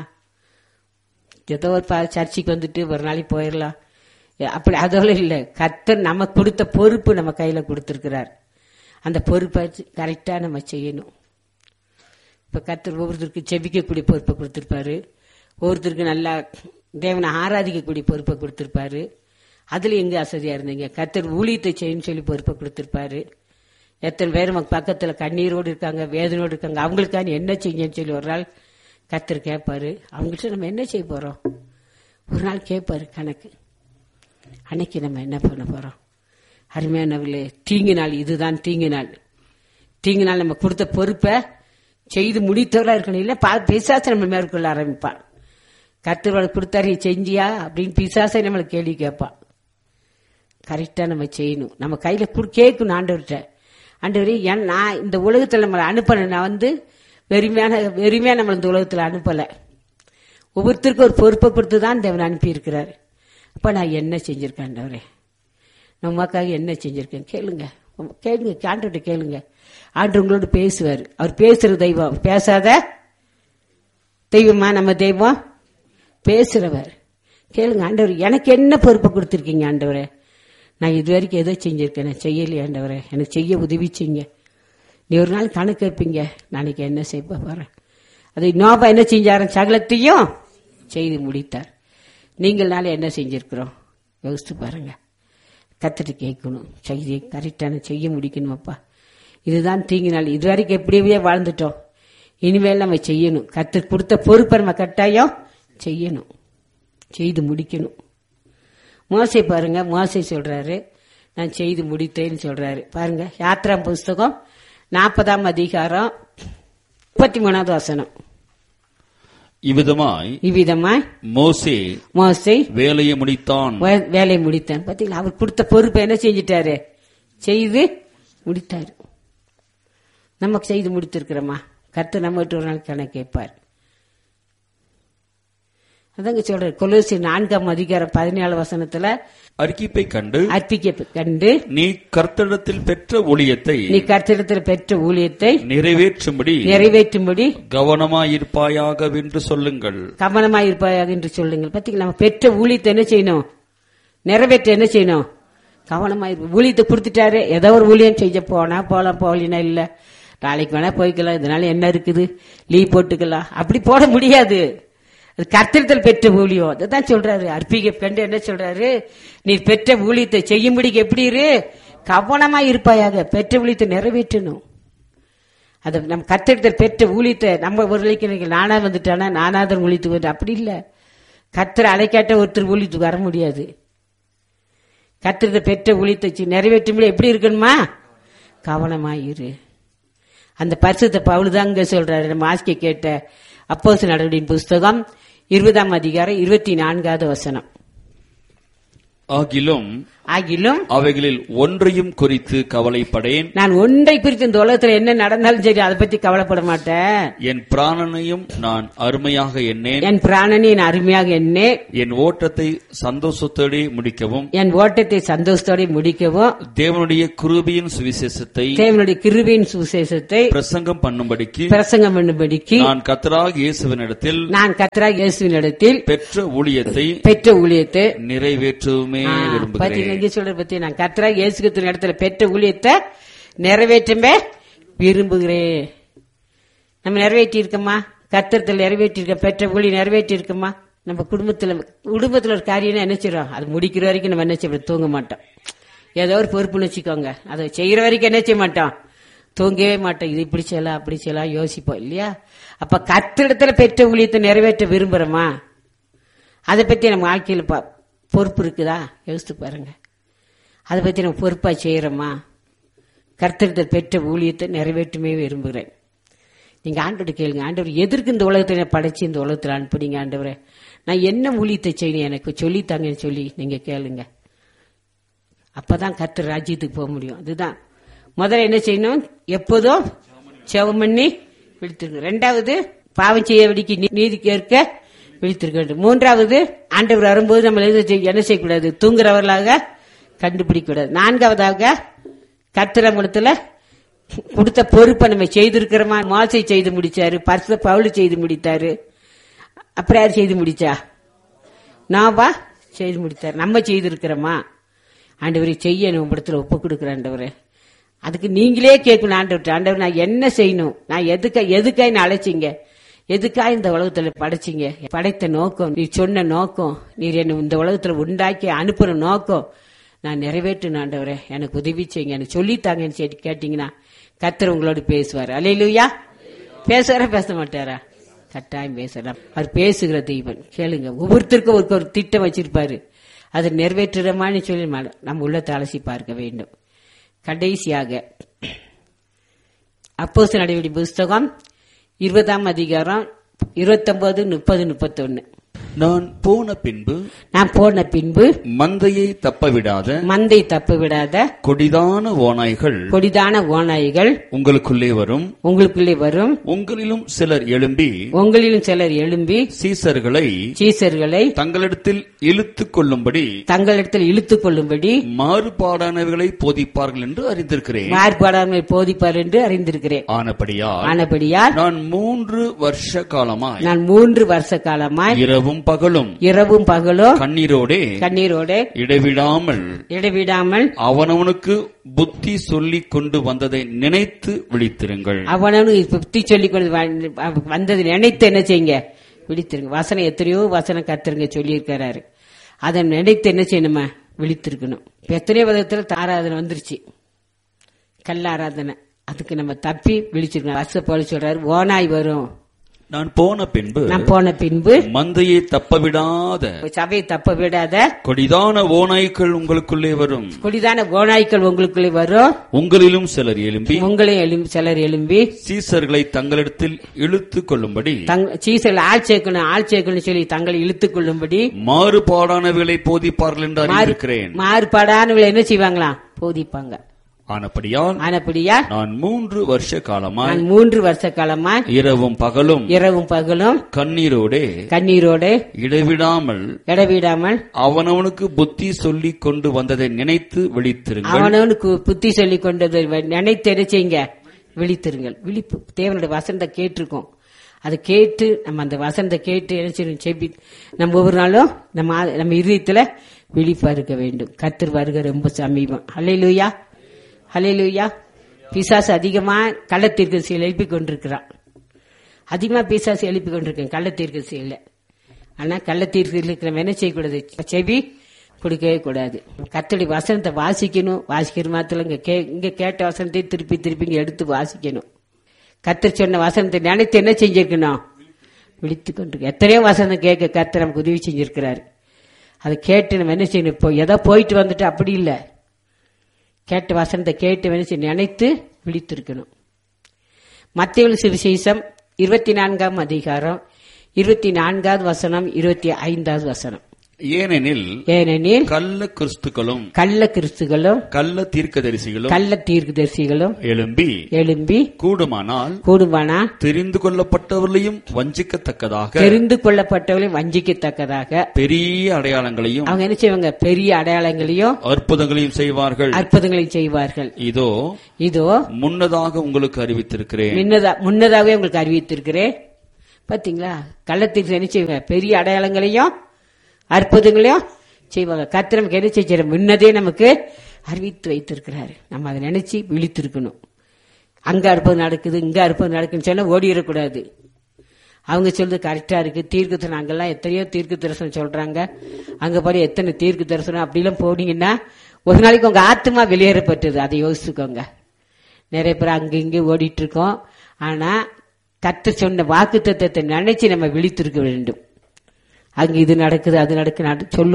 ஏதோ ஒரு ப- சர்ச்சுக்கு வந்துட்டு ஒரு நாளைக்கு போயிடலாம் ஏ, அப்படி அதோட இல்லை கத்தர் நம்ம கொடுத்த பொறுப்பு நம்ம கையில கொடுத்திருக்கிறார் அந்த பொறுப்பை கரெக்டா நம்ம செய்யணும் இப்ப கத்தர் ஒவ்வொருத்தருக்கு செபிக்கக்கூடிய பொறுப்பை கொடுத்திருப்பாரு ஒவ்வொருத்தருக்கு நல்லா தேவனை ஆராதிக்கக்கூடிய பொறுப்பை கொடுத்திருப்பாரு அதுல எங்க அசதியா இருந்தீங்க கத்தர் ஊழியத்தை செய்யணும்னு சொல்லி பொறுப்பை கொடுத்திருப்பாரு எத்தனை பேர் நம்ம பக்கத்துல கண்ணீரோடு இருக்காங்க வேதனையோடு இருக்காங்க அவங்களுக்கான என்ன செய்யுங்கன்னு சொல்லி ஒரு நாள் கத்தர் கேட்பாரு அவங்கள்ட்ட நம்ம என்ன செய்ய போறோம் ஒரு நாள் கேட்பாரு கணக்கு அன்னைக்கு நம்ம என்ன பண்ண போறோம் அருமையானவர்களே தீங்கு நாள் இதுதான் தீங்கு நாள் தீங்கு நாள் நம்ம கொடுத்த பொறுப்பை செய்து முடித்தவரா இருக்கணும் இல்ல பா- பிசாசை நம்ம மேற்கொள்ள ஆரம்பிப்பான் கத்துருவாள் கொடுத்தாரு நீ செஞ்சியா அப்படின்னு பிசாசை நம்மளை கேள்வி கேட்பான் கரெக்டா நம்ம செய்யணும் நம்ம கையில குடு- கேட்கணும் ஆண்டவர்கிட்ட ஆண்டவரே ஏன் நான் இந்த உலகத்துல நம்மளை அனுப்பல நான் வந்து வெறுமையான வெறுமையா நம்மளை இந்த உலகத்துல அனுப்பல ஒவ்வொருத்தருக்கும் ஒரு பொறுப்பை கொடுத்து தான் தேவன் அனுப்பி இருக்கிறாரு அப்ப நான் என்ன செஞ்சிருக்கேன் ஆண்டவரே நமக்காக என்ன செஞ்சிருக்கேன் கேளுங்க கேளுங்க ஆண்டவர்கிட்ட கேளுங்க ஆண்டு உங்களோட பேசுவார் அவர் பேசுற தெய்வம் பேசாத தெய்வமா நம்ம தெய்வம் பேசுறவர் கேளுங்க ஆண்டவர் எனக்கு என்ன பொறுப்பை கொடுத்துருக்கீங்க ஆண்டவரே நான் இது வரைக்கும் எதோ செஞ்சிருக்கேன் நான் செய்யலையே ஆண்டவரே எனக்கு செய்ய உதவி செய்யுங்க நீ ஒரு நாள் கணக்கு வைப்பீங்க நாளைக்கு என்ன செய்ய போறேன் அது நோபா என்ன செஞ்சாரு சகலத்தையும் செய்து முடித்தார் நீங்கள்னால என்ன செஞ்சிருக்கிறோம் யோசித்து பாருங்க கத்துட்டு கேட்கணும் செய்தி கரெக்டான செய்ய முடிக்கணுமாப்பா இதுதான் தீங்கு நாள் இது வரைக்கும் எப்படியே வாழ்ந்துட்டோம் இனிமேல் நம்ம செய்யணும் கத்து கொடுத்த பொறுப்பை நம்ம கட்டாயம் செய்யணும் செய்து முடிக்கணும் மோசை பாருங்க மோசை சொல்றாரு நான் செய்து முடித்தேன்னு சொல்றாரு பாருங்க யாத்ரா புஸ்தகம் நாற்பதாம் அதிகாரம் முப்பத்தி மூணாவது வசனம் இவ்விதமாய் இவ்விதமாய் மோசே மோசை வேலையை முடித்தான் வே- வேலையை முடித்தான் பாத்தீங்களா அவர் கொடுத்த பொறுப்பை என்ன செஞ்சிட்டாரு செய்து முடித்தாரு நமக்கு செய்து முடித்திருக்கிறோமா கர்த்தர் நம்ம விட்டு ஒரு நாள் கணக்கு கேட்பார் அதாங்க சொல்றாரு கொலோசி நான்காம் அதிகாரம் பதினேழு வசனத்துல அறிக்கைப்பை கண்டு அர்ப்பிக்க கண்டு நீ கர்த்தரிடத்தில் பெற்ற ஊழியத்தை நீ கர்த்தரிடத்தில் பெற்ற ஊழியத்தை நிறைவேற்றும்படி நிறைவேற்றும்படி கவனமாயிருப்பாயாகவென்று சொல்லுங்கள் கவனமாயிருப்பாயாக என்று சொல்லுங்கள் பாத்தீங்களா நம்ம பெற்ற ஊழியத்தை என்ன செய்யணும் நிறைவேற்ற என்ன செய்யணும் கவனமாயிரு ஊழியத்தை கொடுத்துட்டாரு ஏதோ ஒரு ஊழியம் செய்ய போனா போலாம் போகலினா இல்ல நாளைக்கு வேணா போய்க்கலாம் இதனால என்ன இருக்குது லீவ் போட்டுக்கலாம் அப்படி போட முடியாது அது கர்த்தரித்தல் பெற்ற ஊழியம் அதுதான் சொல்றாரு அற்பிக கண்டு என்ன சொல்றாரு நீ பெற்ற ஊழியத்தை செய்யும்படிக்கு எப்படி இரு கவனமா இருப்பாயாக பெற்ற ஊழியத்தை நிறைவேற்றணும் அது நம்ம கத்தெடுத்த பெற்ற ஊழியத்தை நம்ம ஒரு நிலைக்கு நானா வந்துட்டானா நானாதான் ஊழியத்துக்கு வந்து அப்படி இல்ல கத்தர் அழைக்காட்ட ஒருத்தர் ஊழியத்துக்கு வர முடியாது கத்திரத்தை பெற்ற ஊழியத்தை சி- நிறைவேற்றும்படி எப்படி இருக்கணுமா கவனமா இரு அந்த பரிசுத்த பவுலுதான் இங்க சொல்றாரு நம்ம ஆசிக்க கேட்ட அப்போஸ் நடவடின் புஸ்தகம் இருபதாம் அதிகாரம் இருபத்தி நான்காவது வசனம் ஆகிலும் ஆகிலும் அவைகளில் ஒன்றையும் குறித்து கவலைப்படேன் நான் ஒன்றை குறித்து இந்த உலகத்துல என்ன நடந்தாலும் சரி அதை பத்தி கவலைப்பட மாட்டேன் என் பிராணனையும் நான் அருமையாக எண்ணேன் என் பிராணனை நான் அருமையாக எண்ணே என் ஓட்டத்தை சந்தோஷத்தோടെ முடிக்கவும் என் ஓட்டத்தை சந்தோஷத்தோட முடிக்கவும் தேவனுடைய குருபியின் சுவிசேஷத்தை தேவனுடைய கிருபையின் சுவிசேஷத்தை பிரசங்கம் பண்ணும்படிக்கு பிரசங்கம் பண்ணும்படிக்கு நான் கத்தராக இயேசுவினிடத்தில் நான் கத்ரா இயேசுவின் இடத்தில் பெற்ற ஊழியத்தை பெற்ற ஊழியத்தை நிறைவேற்றவுமே ஆ, விரும்புகிறேன் பாத்தீங்களா, இங்க சொல்ற பத்தி நான் கத்ரா இயேசுகிற இடத்துல பெற்ற ஊழியத்தை நிறைவேற்றமே விரும்புகிறேன் நம்ம நிறைவேற்றி இருக்கோமா கத்திரத்தில் நிறைவேற்றி இருக்க பெற்ற ஊழி நிறைவேற்றி இருக்கோமா நம்ம குடும்பத்துல குடும்பத்துல ஒரு காரியம் என்ன செய்றோம் அது முடிக்கிற வரைக்கும் நம்ம என்ன செய்ய தூங்க மாட்டோம் ஏதோ ஒரு பொறுப்புன்னு வச்சுக்கோங்க அதை செய்யற வரைக்கும் என்ன செய்ய மாட்டோம் தூங்கவே மாட்டோம் இது இப்படி செய்யலாம் அப்படி செய்யலாம் யோசிப்போம் இல்லையா அப்ப கத்திரத்துல பெற்ற ஊழியத்தை நிறைவேற்ற விரும்புறோமா அதை பத்தி நம்ம வாழ்க்கையில் பா- பொறுப்பு இருக்குதா யோசித்து பாருங்க அதை பத்தி நம்ம பொறுப்பா செய்யறோமா கர்த்தரிடத்தில் பெற்ற ஊழியத்தை நிறைவேற்றுமே விரும்புகிறேன் நீங்க ஆண்டோட கேளுங்க ஆண்டவர் எதற்கு இந்த உலகத்தை என்னை படைச்சு இந்த உலகத்தில் அனுப்புனீங்க ஆண்டவரே நான் என்ன ஊழியத்தை செய்யணும் எனக்கு சொல்லித்தாங்கன்னு சொல்லி நீங்க கேளுங்க அப்பதான் கர்த்தர் ராஜ்யத்துக்கு போக முடியும் அதுதான் முதல்ல என்ன செய்யணும் எப்போதும் செவம் பண்ணி விழித்திருக்க ரெண்டாவது பாவம் செய்ய வெடிக்கு நீதி கேட்க விழித்திருக்க வேண்டும் மூன்றாவது ஆண்டவர் வரும்போது நம்ம எது செய்ய- என்ன செய்யக்கூடாது தூங்குறவர்களாக கண்டுபிடிக்க கூடாது நான்காவதாக கத்திரங்குளத்துல கொடுத்த பொறுப்பை நம்ம செய்திருக்கிறோமா மோசை செய்து முடிச்சாரு பரிசுத்த பவுல் செய்து முடித்தாரு அப்புறம் யார் செய்து முடிச்சா நாவா செய்து முடித்தார் நம்ம செய்திருக்கிறோமா ஆண்டவரை செய்ய உங்களிடத்துல ஒப்பு கொடுக்குற ஆண்டவரே அதுக்கு நீங்களே கேட்கணும் ஆண்டவர் ஆண்டவர் நான் என்ன செய்யணும் நான் எதுக்கா எதுக்காய் நான் அழைச்சிங்க எதுக்காய் இந்த உலகத்துல படைச்சிங்க படைத்த நோக்கம் நீ சொன்ன நோக்கம் நீர் என்ன இந்த உலகத்துல உண்டாக்கி அனுப்புற நோக்கம் நான் நிறைவேற்றணும் ஆண்டவரே எனக்கு உதவி செய்யுங்க எனக்கு சொல்லித்தாங்கன்னு சொல்லி கேட்டீங்கன்னா கத்தர் உங்களோட பேசுவார் அலையிலுயா பேசுவாரா பேச மாட்டாரா கட்டாயம் பேசலாம் அவர் பேசுகிற தெய்வன் கேளுங்க ஒவ்வொருத்தருக்கும் ஒரு ஒரு திட்டம் வச்சிருப்பாரு அதை நிறைவேற்றுறமான்னு சொல்லி மன- நம்ம உள்ளத்தை அலசி பார்க்க வேண்டும் கடைசியாக அப்போஸ் நடவடி புஸ்தகம் இருபதாம் அதிகாரம் இருபத்தொன்பது முப்பது முப்பத்தொன்னு நான் போன பின்பு நான் போன பின்பு மந்தையை தப்பவிடாத மந்தை தப்பு விடாத கொடிதான ஓநாய்கள் கொடிதான ஓநாய்கள் உங்களுக்குள்ளே வரும் உங்களுக்குள்ளே வரும் உங்களிலும் சிலர் எழும்பி உங்களிலும் சிலர் எழும்பி சீசர்களை சீசர்களை தங்களிடத்தில் இழுத்துக் கொள்ளும்படி தங்களிடத்தில் இழுத்துக் கொள்ளும்படி மாறுபாடானவர்களை போதிப்பார்கள் என்று அறிந்திருக்கிறேன் மாறுபாடாமல் போதிப்பார் என்று அறிந்திருக்கிறேன் ஆனபடியால் ஆனபடியால் நான் மூன்று வருஷ காலமாய் நான் மூன்று வருஷ காலமாய் இரவும் பகலும் இரவும் பகலும் கண்ணீரோடே கண்ணீரோடு இடைவிடாமல் இடைவிடாமல் அவனவனுக்கு புத்தி சொல்லிக் கொண்டு வந்ததை நினைத்து விழித்திருங்கள் அவனு புத்தி சொல்லிக் கொண்டு வ- வந்தது நினைத்து என்ன செய்யுங்க விழித்திருங்க வசனம் எத்தனையோ வசனம் கத்துருங்க சொல்லியிருக்கிறாரு அதை நினைத்து என்ன செய்யணுமா விழித்திருக்கணும் இப்ப எத்தனையோ விதத்துல ஆராதனை வந்துருச்சு கல் ஆராதனை அதுக்கு நம்ம தப்பி விழிச்சிருக்கணும் வருஷ போல சொல்றாரு ஓனாய் வரும் நான் போன பின்பு நான் போன பின்பு மந்தையை தப்பவிடாத சபையை தப்ப விடாத கொடிதான ஓநாய்க்கள் உங்களுக்குள்ளே வரும் குடிதான ஓநாய்க்கள் உங்களுக்குள்ளே வரும் உங்களிலும் சிலர் எழும்பி உங்களையும் எழும்பி சிலர் எழும்பி சீசர்களை தங்களிடத்தில் இழுத்துக் கொள்ளும்படி தங் சீசல் ஆள் சேர்க்கணும் ஆள் சேர்க்கணும் சொல்லி தங்களை இழுத்துக் கொள்ளும்படி மாறுபாடானவைகளை போதிப்பார்கள் என்று அறிந்திருக்கிறேன் மாறுபாடானவங்களை என்ன செய்வாங்களாம் போதிப்பாங்க ஆனபடியால் ஆனப்படியா நான் மூன்று வருஷ காலமாய் நான் மூன்று வருஷ காலமா இரவும் பகலும் இரவும் பகலும் கண்ணீரோடே கண்ணீரோடு இடைவிடாமல் இடவிடாமல் அவனவனுக்கு புத்தி சொல்லிக் கொண்டு வந்ததை நினைத்து விழித்திருங்கள் அவனவனுக்கு புத்தி சொல்லி கொண்டது நினைத்து என்ன செய்யுங்க விழித்திருங்கள் விழிப்பு தேவனுடைய வசனத்தை கேட்டிருக்கோம் அதை கேட்டு நம்ம அந்த வசனத்தை கேட்டு என்ன செய்யணும் செபி நம்ம ஒவ்வொரு நாளும் நம்ம ஆ- நம்ம இதயத்துல விழிப்பா இருக்க வேண்டும் கத்தர் வருக ரொம்ப சமீபம் ஹalleluya ஹalleluya பிசாசு அதிகமா கள்ளத்தீர்க்க எழுப்பி கொண்டிருக்கிறான் அதிகமா பிசாசு எழுப்பி கொண்டிருக்கேன் கள்ளத்தீர்க்க செயல ஆனா கள்ளத்தீர்க்க இருக்கிறவன் என்ன செய்யக்கூடாது செவி கொடுக்கவே கூடாது கத்தடி வசனத்தை வாசிக்கணும் வாசிக்கிற மாத்திரம் இங்க கே இங்க கேட்ட வசனத்தை திருப்பி திருப்பி இங்க எடுத்து வாசிக்கணும் கத்தர் சொன்ன வசனத்தை நினைத்து என்ன செஞ்சிருக்கணும் விழித்து கொண்டு எத்தனையோ வசனம் கேட்க கத்தர் நமக்கு உதவி செஞ்சிருக்கிறாரு அதை கேட்டு நம்ம என்ன செய்யணும் இப்போ ஏதோ போயிட்டு வந்துட்டு அப்படி இல்லை கேட்ட வசனத்தை கேட்டு என்ன செய்யணும் நினைத்து விழித்திருக்கணும் மத்திய சுவிசேஷம் இருபத்தி நான்காம் அதிகாரம் இருபத்தி நான்காவது வசனம் இருபத்தி ஐந்தாவது வசனம் ஏனெனில் ஏனெனில் கள்ள கிறிஸ்துக்களும் கள்ள கிறிஸ்துகளும் கள்ள தீர்க்கதரிசிகளும் கள்ள தீர்க்கதரிசிகளும் எழும்பி எழும்பி கூடுமானால் கூடுமானா தெரிந்து கொள்ளப்பட்டவர்களையும் வஞ்சிக்கத்தக்கதாக தெரிந்து கொள்ளப்பட்டவர்களை வஞ்சிக்கத்தக்கதாக பெரிய அடையாளங்களையும் அவங்க என்ன செய்வாங்க பெரிய அடையாளங்களையும் அற்புதங்களையும் செய்வார்கள் அற்புதங்களையும் செய்வார்கள் இதோ இதோ முன்னதாக உங்களுக்கு அறிவித்திருக்கிறேன் முன்னதா முன்னதாகவே உங்களுக்கு அறிவித்திருக்கிறேன் பாத்தீங்களா கள்ளத்தீர்க்கு என்ன செய்வாங்க பெரிய அடையாளங்களையும் அற்புதங்களையும் செய்வாங்க கர்த்தர் நமக்கு என்ன செய்ய முன்னதே நமக்கு அறிவித்து வைத்திருக்கிறாரு நம்ம அதை நினைச்சு விழித்திருக்கணும் அங்க அற்புதம் நடக்குது இங்க அற்புதம் நடக்குதுன்னு சொன்னா ஓடிடக்கூடாது அவங்க சொல்றது கரெக்டா இருக்கு தீர்க்க தரிசனம் அங்கெல்லாம் எத்தனையோ தீர்க்க தரிசனம் சொல்றாங்க அங்க பாரு எத்தனை தீர்க்க தரிசனம் அப்படிலாம் போனீங்கன்னா ஒரு நாளைக்கு உங்க ஆத்மா வெளியேறப்பட்டது அதை யோசிச்சுக்கோங்க நிறைய பேர் அங்க இங்க ஓடிட்டு இருக்கோம் ஆனா கத்த சொன்ன வாக்கு தத்துவத்தை நினைச்சு நம்ம விழித்திருக்க வேண்டும் அங்க இது நடக்குது அது நடக்குது சொல்லும்